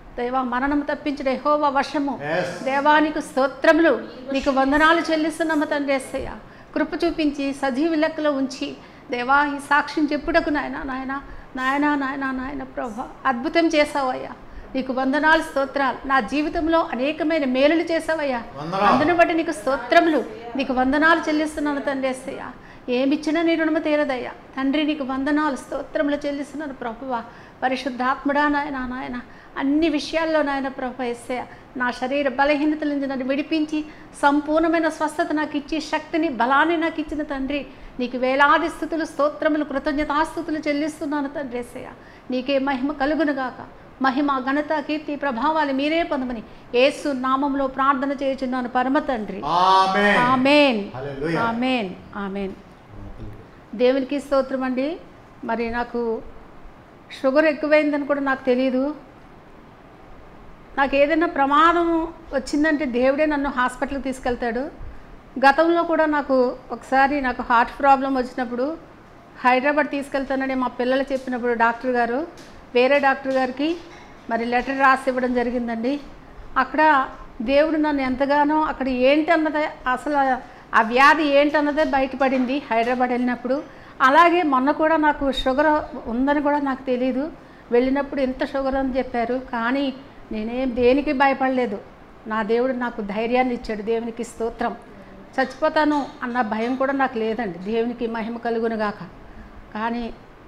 దేవా మరణం తప్పించిన యెహోవా వర్షము Yes. దేవానికి స్తోత్రములు నీకు వందనాలు చెల్లిస్తున్నాము తండ్రి ఎస్సయ్య కృప చూపించి సజీవ లెక్కలో ఉంచి దేవా ఈ సాక్ష్యం చెప్పుటకు నాయన నాయన నాయన నాయన నాయన ప్రభా అద్భుతం చేసావయ్యా నీకు వందనాలు స్తోత్రాలు నా జీవితంలో అనేకమైన మేలులు చేసావయ్యా వందనాలు. అందును బట్టి నీకు స్తోత్రములు నీకు వందనాలు చెల్లిస్తున్నాను తండ్రి ఎస్సయ్య ఏమిచ్చినా నీ రుణము తీరదయ్యా తండ్రి నీకు వందనాలు స్తోత్రములు చెల్లిస్తున్నాను ప్రభువా పరిశుద్ధాత్ముడా నాయన నాయన అన్ని విషయాల్లో నాయన ప్రభు ఎస్సయ్య నా శరీర బలహీనతల నుంచి నన్ను విడిపించి సంపూర్ణమైన స్వస్థత నాకు ఇచ్చి శక్తిని బలాన్ని నాకు ఇచ్చిన తండ్రి నీకు వేలాది స్థుతులు స్తోత్రములు కృతజ్ఞతాస్థుతులు చెల్లిస్తున్నాను తండ్రి ఎస్సయ్య నీకే మహిమ కలుగునుగాక మహిమ ఘనత కీర్తి ప్రభావాలు మీరే పొందమని యేసు నామంలో ప్రార్థన చేయుచున్నాను పరమ తండ్రి ఆమేన్ ఆమెన్ హల్లెలూయా. ఆమెన్ ఆమెన్ దేవునికి స్తోత్రం అండి మరి నాకు షుగర్ ఎక్కువైందని కూడా నాకు తెలియదు నాకు ఏదైనా ప్రమాదం వచ్చిందంటే దేవుడే నన్ను హాస్పిటల్కి తీసుకెళ్తాడు గతంలో కూడా నాకు ఒకసారి నాకు హార్ట్ ప్రాబ్లం వచ్చినప్పుడు హైదరాబాద్ తీసుకెళ్తానని మా పిల్లలు చెప్పినప్పుడు డాక్టర్ గారు వేరే డాక్టర్ గారికి మరి లెటర్ రాసి ఇవ్వడం జరిగిందండి అక్కడ దేవుడు నన్ను ఎంతగానో అక్కడ ఏంటన్నదే అసలు ఆ వ్యాధి ఏంటన్నదే బయటపడింది హైదరాబాద్ వెళ్ళినప్పుడు అలాగే మొన్న కూడా నాకు షుగర్ ఉందని కూడా నాకు తెలియదు వెళ్ళినప్పుడు ఎంత షుగర్ అని చెప్పారు కానీ నేనేం దేనికి భయపడలేదు నా దేవుడు నాకు ధైర్యాన్ని ఇచ్చాడు దేవునికి స్తోత్రం చచ్చిపోతాను అన్న భయం కూడా నాకు లేదండి దేవునికి మహిమ కలుగునుగాక కానీ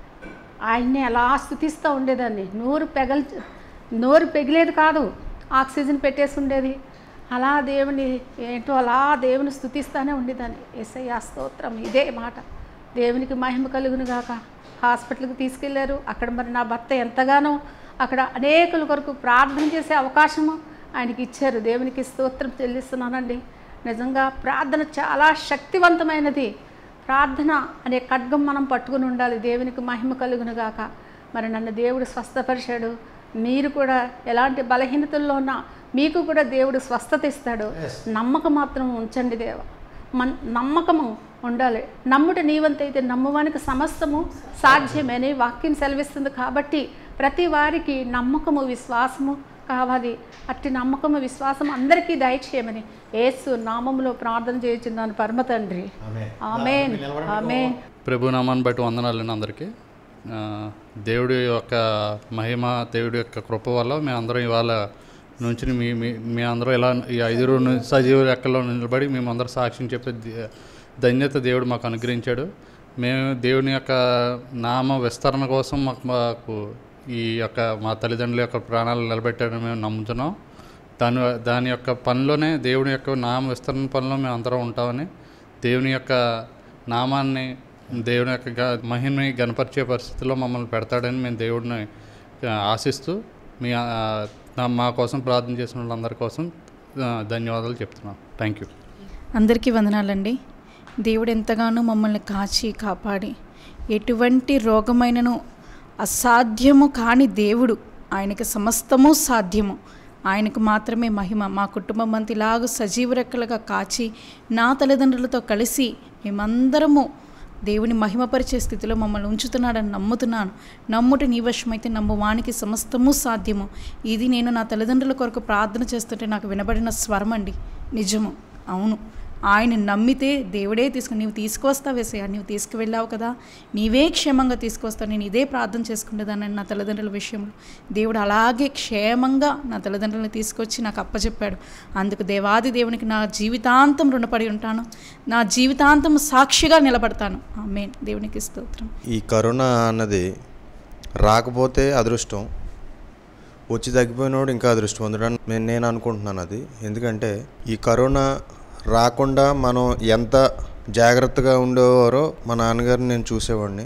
ఆయన్ని అలా స్థుతిస్తూ ఉండేదాన్ని నోరు పెగల్ నోరు పెగిలేది కాదు ఆక్సిజన్ పెట్టేసి ఉండేది అలా దేవుని ఏంటో అలా దేవుని స్థుతిస్తానే ఉండేదాన్ని ఎస్ఐ స్తోత్రం ఇదే మాట దేవునికి మహిమ కలుగును గాక హాస్పిటల్కి తీసుకెళ్లారు అక్కడ మరి నా భర్త ఎంతగానో అక్కడ అనేకుల కొరకు ప్రార్థన చేసే అవకాశము ఆయనకి ఇచ్చారు దేవునికి స్తోత్రం చెల్లిస్తున్నానండి నిజంగా ప్రార్థన చాలా శక్తివంతమైనది ప్రార్థన అనే ఖడ్గం మనం పట్టుకుని ఉండాలి దేవునికి మహిమ కలుగును గాక మరి నన్ను దేవుడు స్వస్థపరిచాడు మీరు కూడా ఎలాంటి బలహీనతల్లో ఉన్నా మీకు కూడా దేవుడు స్వస్థత ఇస్తాడు Yes. నమ్మకం మాత్రం ఉంచండి దేవ మన్ నమ్మకము ఉండాలి నమ్ముట నీవంతైతే నమ్మువానికి సమస్తము సాధ్యమని వాక్యం సెలవిస్తుంది కాబట్టి ప్రతి వారికి నమ్మకము విశ్వాసము కావాలి అట్టి నమ్మకము విశ్వాసం అందరికీ దయచేయమని యేసు నామములో ప్రార్థన చేయుచున్నాను పరమ తండ్రి ఆమేన్ ఆమెన్ ఆమెన్ ప్రభు నామాన్ని బట్టి వందనాలండి అందరికీ ఆ, దేవుడి యొక్క మహిమ దేవుడి యొక్క కృప వల్ల మేమందరం ఇవాళ నుంచి మీ మీ మీ అందరూ ఇలా ఈ ఐదు రోజు సజీవ లెక్కల్లో నిలబడి మేమందరం సాక్ష్యం చెప్పే ది- ధన్యత దేవుడు మాకు అనుగ్రహించాడు మేము దేవుని యొక్క నామ విస్తరణ కోసం మాకు మాకు ఈ యొక్క మా తల్లిదండ్రుల యొక్క ప్రాణాలు నిలబెట్టాడని మేము నమ్ముతున్నాం దాని దాని యొక్క పనిలోనే దేవుని యొక్క నామ విస్తరణ పనిలో మేము అందరం ఉంటామని దేవుని యొక్క నామాన్ని దేవుని యొక్క గ మహిమని గనపరిచే పరిస్థితిలో మమ్మల్ని పెడతాడని మేము దేవుడిని ఆ, ఆశిస్తూ మీ ఆ, నా- మా కోసం ప్రార్థన చేసిన వాళ్ళందరి కోసం ఆ, ధన్యవాదాలు చెప్తున్నాం థ్యాంక్ యూ అందరికీ వందనాలండి దేవుడు ఎంతగానో మమ్మల్ని కాచి కాపాడి ఎటువంటి రోగమైనను అసాధ్యము కాని దేవుడు ఆయనకి సమస్తము సాధ్యము ఆయనకు మాత్రమే మహిమ మా కుటుంబం అంతిలాగా సజీవ రెక్కలుగా కాచి నా తల్లిదండ్రులతో కలిసి మేమందరము దేవుని మహిమపరిచే స్థితిలో మమ్మల్ని ఉంచుతున్నాడని నమ్ముతున్నాను నమ్ముట నీ వశమైతే నమ్మువానికి సమస్తము సాధ్యము ఇది నేను నా తల్లిదండ్రుల కొరకు ప్రార్థన చేస్తుంటే నాకు వినబడిన స్వరం అండి నిజము అవును ఆయన నమ్మితే దేవుడే తీసుకుని నీవు తీసుకువస్తావు వేసయ్యా నీవు తీసుకువెళ్ళావు కదా నీవే క్షేమంగా తీసుకువస్తావు నేను ఇదే ప్రార్థన చేసుకునేదాన్ని నా తల్లిదండ్రుల విషయంలో దేవుడు అలాగే క్షేమంగా నా తల్లిదండ్రులను తీసుకొచ్చి నాకు అప్పచెప్పాడు అందుకు దేవాది దేవునికి నా జీవితాంతం రుణపడి ఉంటాను నా జీవితాంతం సాక్షిగా నిలబడతాను ఆమె దేవునికి స్తోత్రం ఈ కరోనా అన్నది రాకపోతే అదృష్టం వచ్చి తగ్గిపోయినోడు ఇంకా అదృష్టవంతుడు అని నేను నేను అనుకుంటున్నాను అది ఎందుకంటే ఈ కరోనా రాకుండా మనం ఎంత జాగ్రత్తగా ఉండేవారో మా నాన్నగారిని నేను చూసేవాడిని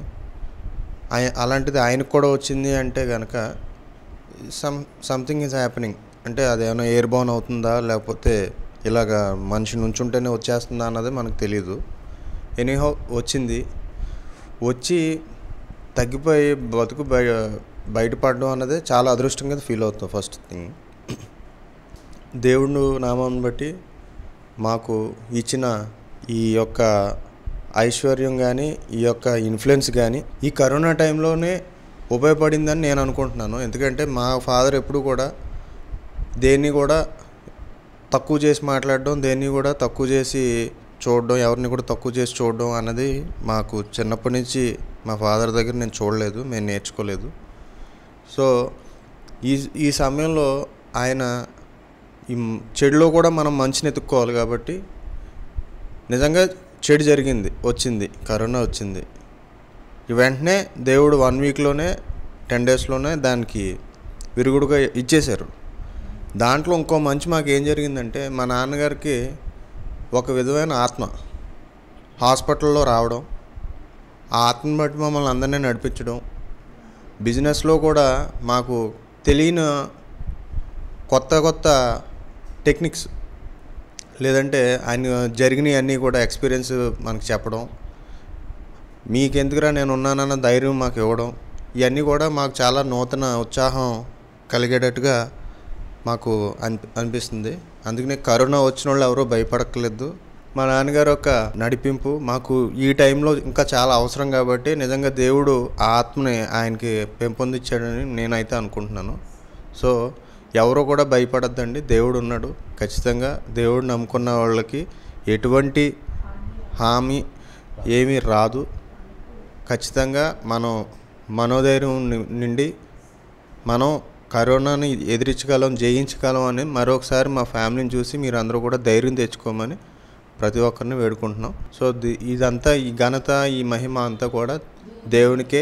ఆయ అలాంటిది ఆయనకు కూడా వచ్చింది అంటే కనుక సమ్ సంథింగ్ ఈజ్ హ్యాపెనింగ్ అంటే అదేమైనా ఎయిర్ బౌన్ అవుతుందా లేకపోతే ఇలాగ మనిషి నుంచుంటేనే వచ్చేస్తుందా అన్నది మనకు తెలియదు ఎనీహౌ వచ్చింది వచ్చి తగ్గిపోయి బతుకు బయ బయటపడడం అన్నది చాలా అదృష్టంగా ఫీల్ అవుతాం ఫస్ట్ థింగ్ దేవుడు నామాన్ని బట్టి మాకు ఇచ్చిన ఈ యొక్క ఐశ్వర్యం కానీ ఈ యొక్క ఇన్ఫ్లుయెన్స్ కానీ ఈ కరోనా టైంలోనే ఉపయోగపడిందని నేను అనుకుంటున్నాను ఎందుకంటే మా ఫాదర్ ఎప్పుడు కూడా దేన్ని కూడా తక్కువ చేసి మాట్లాడడం దేన్ని కూడా తక్కువ చేసి చూడడం ఎవరిని కూడా తక్కువ చేసి చూడడం అన్నది మాకు చిన్నప్పటి నుంచి మా ఫాదర్ దగ్గర నేను చూడలేదు మేము నేర్చుకోలేదు సో ఈ ఈ సమయంలో ఆయన ఈ చెడులో కూడా మనం మంచిని ఎత్తుక్కోవాలి కాబట్టి నిజంగా చెడు జరిగింది వచ్చింది కరోనా వచ్చింది ఈ వెంటనే దేవుడు వన్ వీక్లోనే టెన్ డేస్లోనే దానికి విరుగుడుగా ఇచ్చేశారు దాంట్లో ఇంకో మంచి మాకు ఏం జరిగిందంటే మా నాన్నగారికి ఒక విధమైన ఆత్మ హాస్పిటల్లో రావడం ఆ ఆత్మని బట్టి మమ్మల్ని అందరినీ నడిపించడం బిజినెస్లో కూడా మాకు తెలియని కొత్త కొత్త టెక్నిక్స్ లేదంటే ఆయన జరిగినవి అన్నీ కూడా ఎక్స్పీరియన్స్ మనకు చెప్పడం మీకెందుకురా నేను ఉన్నానన్న ధైర్యం మాకు ఇవ్వడం ఇవన్నీ కూడా మాకు చాలా నూతన ఉత్సాహం కలిగేటట్టుగా మాకు అనిపి అనిపిస్తుంది అందుకనే కరోనా వచ్చిన వాళ్ళు ఎవరూ భయపడక్కర్లేదు మా నాన్నగారు ఒక నడిపింపు మాకు ఈ టైంలో ఇంకా చాలా అవసరం కాబట్టి నిజంగా దేవుడు ఆ ఆత్మని ఆయనకి పెంపొందించాడని నేనైతే అనుకుంటున్నాను సో ఎవరో కూడా భయపడద్దండి దేవుడు ఉన్నాడు ఖచ్చితంగా దేవుడు నమ్ముకున్న వాళ్ళకి ఎటువంటి హామీ ఏమీ రాదు ఖచ్చితంగా మనం మనోధైర్యం ని- నిండి మనం కరోనాని ఎదిరించగలం జయించగలం అని మరొకసారి మా ఫ్యామిలీని చూసి మీరు అందరూ కూడా ధైర్యం తెచ్చుకోమని ప్రతి ఒక్కరిని వేడుకుంటున్నాం సో ది- ఇదంతా ఈ ఘనత ఈ మహిమ అంతా కూడా దేవునికే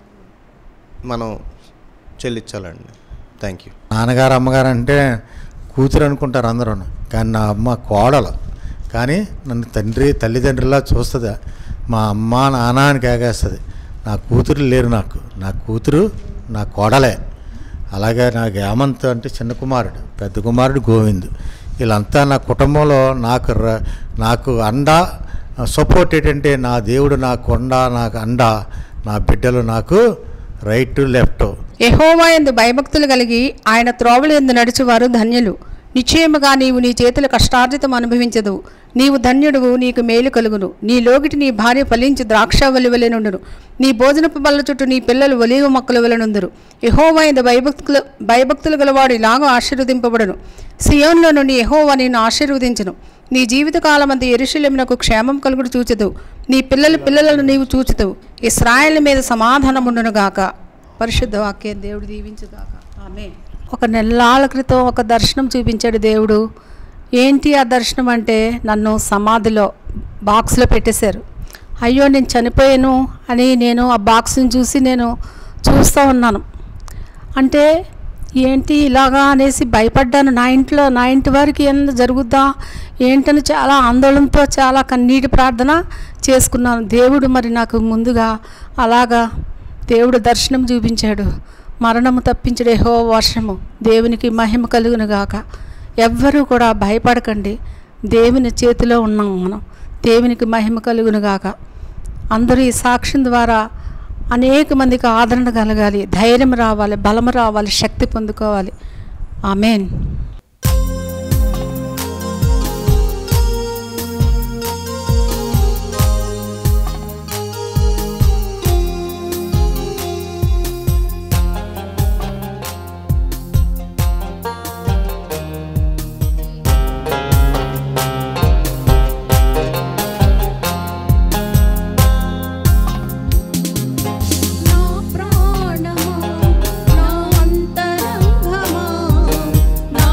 మనం చెల్లించాలండి థ్యాంక్ యూ నాన్నగారు అమ్మగారు అంటే కూతురు అనుకుంటారు అందరూ కానీ నా అమ్మ కోడలు కానీ నన్ను తండ్రి తల్లిదండ్రులా చూస్తుంది మా అమ్మ నాన్న అని కేకేస్తుంది నా కూతురు లేరు నాకు నా కూతురు నా కోడలే అలాగే నాకు హేమంత్ అంటే చిన్న కుమారుడు పెద్ద కుమారుడు గోవింద్ వీళ్ళంతా నా కుటుంబంలో నాకు ర- నాకు అండ సపోర్ట్ ఏంటంటే నా దేవుడు నా కొండ నాకు అండ నా బిడ్డలు నాకు రైట్ లెఫ్ట్ యెహోవా యందు భయభక్తులు కలిగి ఆయన త్రోవలు ఎందు నడిచేవారు ధన్యులు నిశ్చయముగా నీవు నీ చేతుల కష్టార్జితం అనుభవించదు నీవు ధన్యుడువు నీకు మేలు కలుగును నీ లోగిటి నీ భార్య ఫలించి ద్రాక్ష వలెనుండును నీ భోజనపు బల్ల చుట్టూ నీ పిల్లలు ఒలీవ మొక్కల వలెనుందురు యెహోవా యందు భయభక్తులు భయభక్తులు గలవాడు ఇలాగ ఆశీర్వదింపబడును సియోన్లో నుండి యెహోవా నిన్ను ఆశీర్వదించును నీ జీవితకాలమంతా ఎరుషులేమునకు క్షేమం కలుగుడు చూచుదు నీ పిల్లల పిల్లలను నీవు చూచుతావు ఇస్రాయేల్ మీద సమాధానముండును గాక పరిశుద్ధ వాక్యం దేవుడు దీవించుగాక ఆమె ఒక నెలల క్రితం ఒక దర్శనం చూపించాడు దేవుడు ఏంటి ఆ దర్శనం అంటే నన్ను సమాధిలో బాక్స్లో పెట్టేశారు అయ్యో నేను చనిపోయాను అని నేను ఆ బాక్స్ని చూసి నేను చూస్తూ ఉన్నాను అంటే ఏంటి ఇలాగా అనేసి భయపడ్డాను నా ఇంట్లో నా ఇంటి వారికి ఎంత జరుగుద్దా ఏంటని చాలా ఆందోళనతో చాలా కన్నీటి ప్రార్థన చేసుకున్నాను దేవుడు మరి నాకు ముందుగా అలాగా దేవుడు దర్శనం చూపించాడు మరణము తప్పించడే హో వర్షము దేవునికి మహిమ కలుగును గాక ఎవ్వరూ కూడా భయపడకండి దేవుని చేతిలో ఉన్నాం మనం దేవునికి మహిమ కలుగును గాక అందరూ ఈ సాక్ష్యం ద్వారా అనేక మందికి ఆదరణ కలగాలి ధైర్యం రావాలి బలం రావాలి శక్తి పొందుకోవాలి ఆమెన్ నా ప్రాణమా నా అంతరంగమా నా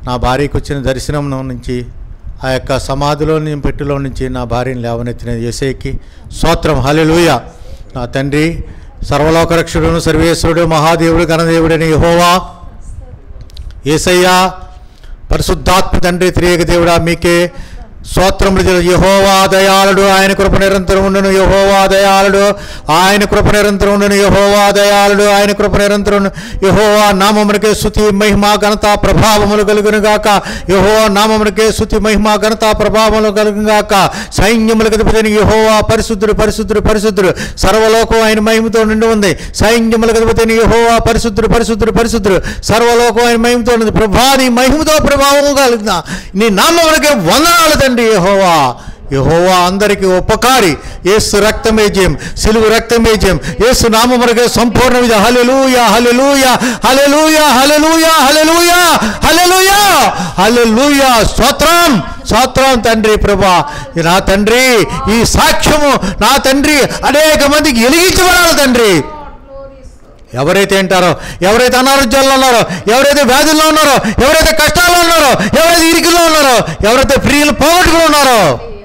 నా భార్యకు వచ్చిన దర్శనం నుంచి ఆ యొక్క సమాధిలో నేను పెట్టిలో నుంచి నా భార్యను లేవనెత్తిన ఏసైకి స్తోత్రం హల్లెలూయ నా తండ్రి సర్వలోకరక్షుడును సర్వేశ్వరుడు మహాదేవుడు గణదేవుడని యహోవా ఏసయ్యా పరిశుద్ధాత్మ తండ్రి త్రియేక దేవుడా మీకే స్తోత్రములు చెల్లి- యెహోవా దయాళుడు ఆయన కృప నిరంతరం ఉండును యెహోవా దయాళుడు ఆయన కృప నిరంతరం ఉండును యెహోవా దయాళుడు ఆయన కృప నిరంతరం ఉండును. యెహోవా నామమునకే స్తుతి మహిమ ఘనత ప్రభావములు కలుగును గాక యెహోవా నామమునకే స్తుతి మహిమ ఘనత ప్రభావములు కలుగును గాక సైన్యములకు అధిపతిని యెహోవా పరిశుద్ధుడు పరిశుద్ధుడు పరిశుద్ధుడు సర్వలోకం ఆయన మహిమతో నిండి ఉంది సైన్యములకు అధిపతిని యెహోవా పరిశుద్ధుడు పరిశుద్ధుడు పరిశుద్ధుడు సర్వలోకం ఆయన మహిమతో ఉంది ప్రభా నీ మహిమతో ప్రభావము కలుగుతా నీ నామమునకే వందనాలు తండ్రి యెహోవా యెహోవా అందరికీ ఉపకారి యేసు రక్తమే జయం సిలువు రక్తమే జయం యేసు నామమునకే సంపూర్ణ విధ హల్లెలూయ హల్లెలూయ హల్లెలూయ హల్లెలూయ హల్లెలూయ హల్లెలూయ హల్లెలూయ స్తోత్రం స్తోత్రం తండ్రి ప్రభా ఈ నా తండ్రి ఈ సాక్ష్యము నా తండ్రి అనేక మందికి ఎలిగించబడాలి తండ్రి ఎవరైతే వింటారో ఎవరైతే అనారోగ్యాల్లో ఉన్నారో ఎవరైతే వ్యాధుల్లో ఉన్నారో ఎవరైతే కష్టాల్లో ఉన్నారో ఎవరైతే ఇరికిలో ఉన్నారో ఎవరైతే ప్రియులు పోగొట్టుకుని ఉన్నారో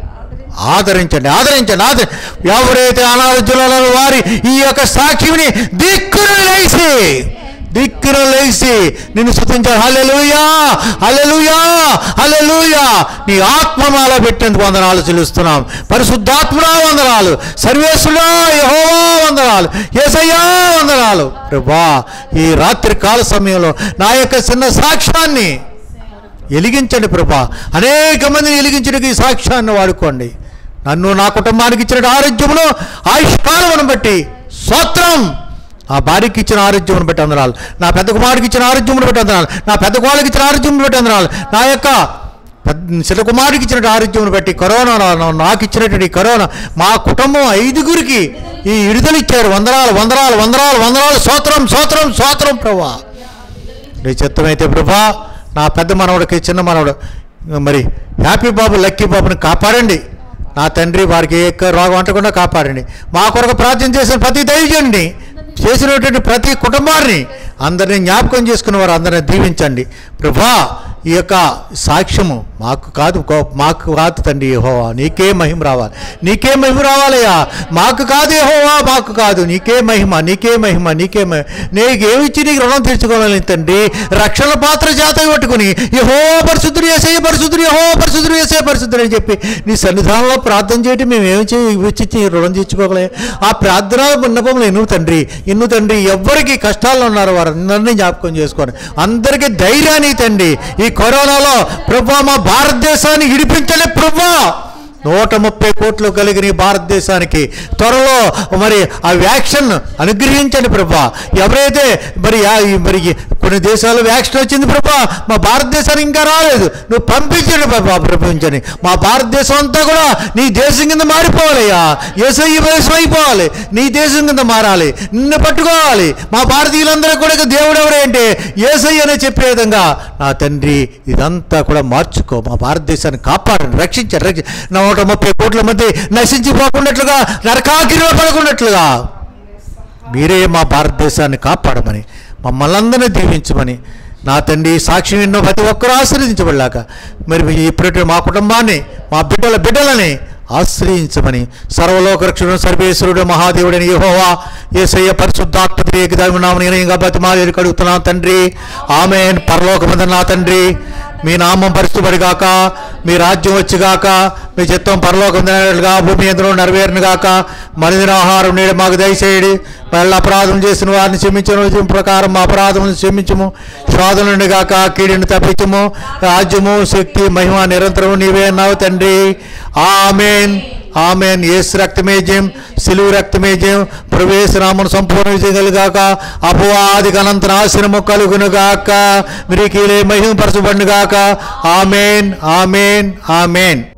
ఆదరించండి ఆదరించండి ఆదరి ఎవరైతే అనారోగ్యంలో ఉన్నారో వారి ఈ యొక్క సాక్షిని దిక్కును లేచి దిక్కును లేచి నిన్ను స్థుతించారు హల్లెలూయా హల్లెలూయా హల్లెలూయా నీ ఆత్మమాల పెట్టేందుకు వందనాలు చెల్లిస్తున్నాం పరిశుద్ధాత్మడా వందనాలు సర్వేశ్వరుడా యెహోవా వందనాలు యేసయ్యా వందనాలు ప్రభా ఈ రాత్రి కాల సమయంలో నా యొక్క చిన్న సాక్ష్యాన్ని ఎలిగించండి ప్రభా అనేక మందిని ఎలిగించడానికి ఈ సాక్ష్యాన్ని వాడుకోండి నన్ను నా కుటుంబానికి ఇచ్చిన ఆరోగ్యమును ఆయుష్కాలమును బట్టి స్తోత్రం ఆ భార్యకి ఇచ్చిన ఆరోగ్యమును బట్టి అందరాలు నా పెద్ద కుమారుడికి ఇచ్చిన ఆరోగ్యమును బట్టి అందరాలు నా పెద్ద కుమారుడికి ఇచ్చిన ఆరోగ్యమును బట్టి అందరాలు నా యొక్క పెద్ద చిన్న కుమారుడికి ఇచ్చిన ఆరోగ్యమును బట్టి కరోనా నా- నాకు ఇచ్చినటువంటి ఈ కరోనా మా కుటుంబం ఐదుగురికి ఈ విడుదల ఇచ్చారు వందనాలు వందనాలు వందనాలు వందనాలు స్తోత్రం స్తోత్రం స్తోత్రం ప్రభా నీ చిత్తమైతే ప్రభా నా పెద్ద మనవడికి చిన్న మనవడు మరి హ్యాపీ బాబు లక్కీ బాబుని కాపాడండి నా తండ్రి వారికి ఏ ఒక్క రోగం అంటకుండా కాపాడండి మా కొరకు ప్రార్థన చేసిన ప్రతి దైవజన్ని చేసినటువంటి ప్రతి కుటుంబాన్ని అందరినీ జ్ఞాపకం చేసుకున్న వారు అందరిని దీవించండి ప్రభా ఈ యొక్క సాక్ష్యము మాకు కాదు గో- మాకు కాదు తండ్రి యెహోవా నీకే మహిమ రావాలి నీకే మహిమ రావాలయ్యా మాకు కాదు యెహోవా మాకు కాదు నీకే మహిమ నీకే మహిమ నీకే మహిమ నీకు ఏమిచ్చి నీకు రుణం తీర్చుకోవాలి తండ్రి రక్షణ పాత్ర చేత పట్టుకుని యహో పరిశుద్ధుడు వేసే పరిశుద్ధుడు యహో పరిశుద్ధుడు వేసే పరిశుద్ధుడు అని చెప్పి నీ సన్నిధానంలో ప్రార్థన చేయటం మేము ఏమి చేయి ఇచ్చి రుణం తీర్చుకోగలే ఆ ప్రార్థన విన్నపములు ఎన్ను తండ్రి ఎన్ను తండ్రి ఎవ్వరికి కష్టాల్లో ఉన్నారో వారు అందరినీ జ్ఞాపకం చేసుకోండి అందరికీ ధైర్యాన్ని తండ్రి ఈ కరోనాలో ప్రభా మా భారతదేశాన్ని ఇడిపించలే ప్రభా నూట ముప్పై కోట్లు కలిగిన ఈ భారతదేశానికి త్వరలో మరి ఆ వ్యాక్సిన్ అనుగ్రహించండి ప్రభా ఎవరైతే మరి ఆ- ఈ మరి ఈ కొన్ని దేశాల్లో వ్యాక్సిన్ వచ్చింది ప్రభా మా భారతదేశానికి ఇంకా రాలేదు నువ్వు పంపించండి ప్రభా ప్రపంచని మా భారతదేశం అంతా కూడా నీ దేశం కింద మారిపోవాలయ్యా ఏసై దేశం అయిపోవాలి నీ దేశం కింద మారాలి నిన్ను పట్టుకోవాలి మా భారతీయులందరూ కూడా ఇక దేవుడు ఎవరే అంటే ఏసై అనే చెప్పే విధంగా నా తండ్రి ఇదంతా కూడా మార్చుకో మా భారతదేశాన్ని కాపాడండి రక్షించండి రక్షి నూట ముప్పై కోట్ల మంది నశించిపోకున్నట్లుగా నరకాగిరిలో పడకున్నట్లుగా మీరే మా భారతదేశాన్ని కాపాడమని మమ్మల్ని అందరినీ దీవించమని నా తండ్రి సాక్షి ఎన్నో ప్రతి ఒక్కరూ ఆశ్రయించబడలాక మరి ఇప్పుడు మా కుటుంబాన్ని మా బిడ్డల బిడ్డలని ఆశ్రయించమని సర్వలోక రక్షణ సర్వేశ్వరుడు మహాదేవుడని యెహోవా ఏసయ్య పరిశుద్ధాత్మతి ఏకదామినామని వినయంగా బతిమాలి కడుగుతున్నాం తండ్రి ఆమెన్ పరలోకమంద నా తండ్రి మీ నామం పరిశుభడిగాక మీ రాజ్యం వచ్చిగాక మీ చిత్తం పరలోకం తినగా భూమి ఎందులో నెరవేరును గాక మనిదిన ఆహారం నేడు మాకు దయచేయడి మళ్ళీ అపరాధం చేసిన వారిని క్షమించిన ప్రకారం మా అపరాధం క్షమించము శోధన నుండి గాక కీడిని తప్పించము రాజ్యము శక్తి మహిమ నిరంతరం నీవే అన్నావు తండ్రి ఆమెన్ ఆమెన్ యేసు రక్తమే జయం సిలువు రక్తమే జయం ప్రవేశనామను సంపూర్ణ విజయం కలుగాక అపవాది అనంత నాశనము కలుగునుగాక మిరికీలే మహిమ పరచబడినగాక ఆమెన్ ఆమెన్ ఆమెన్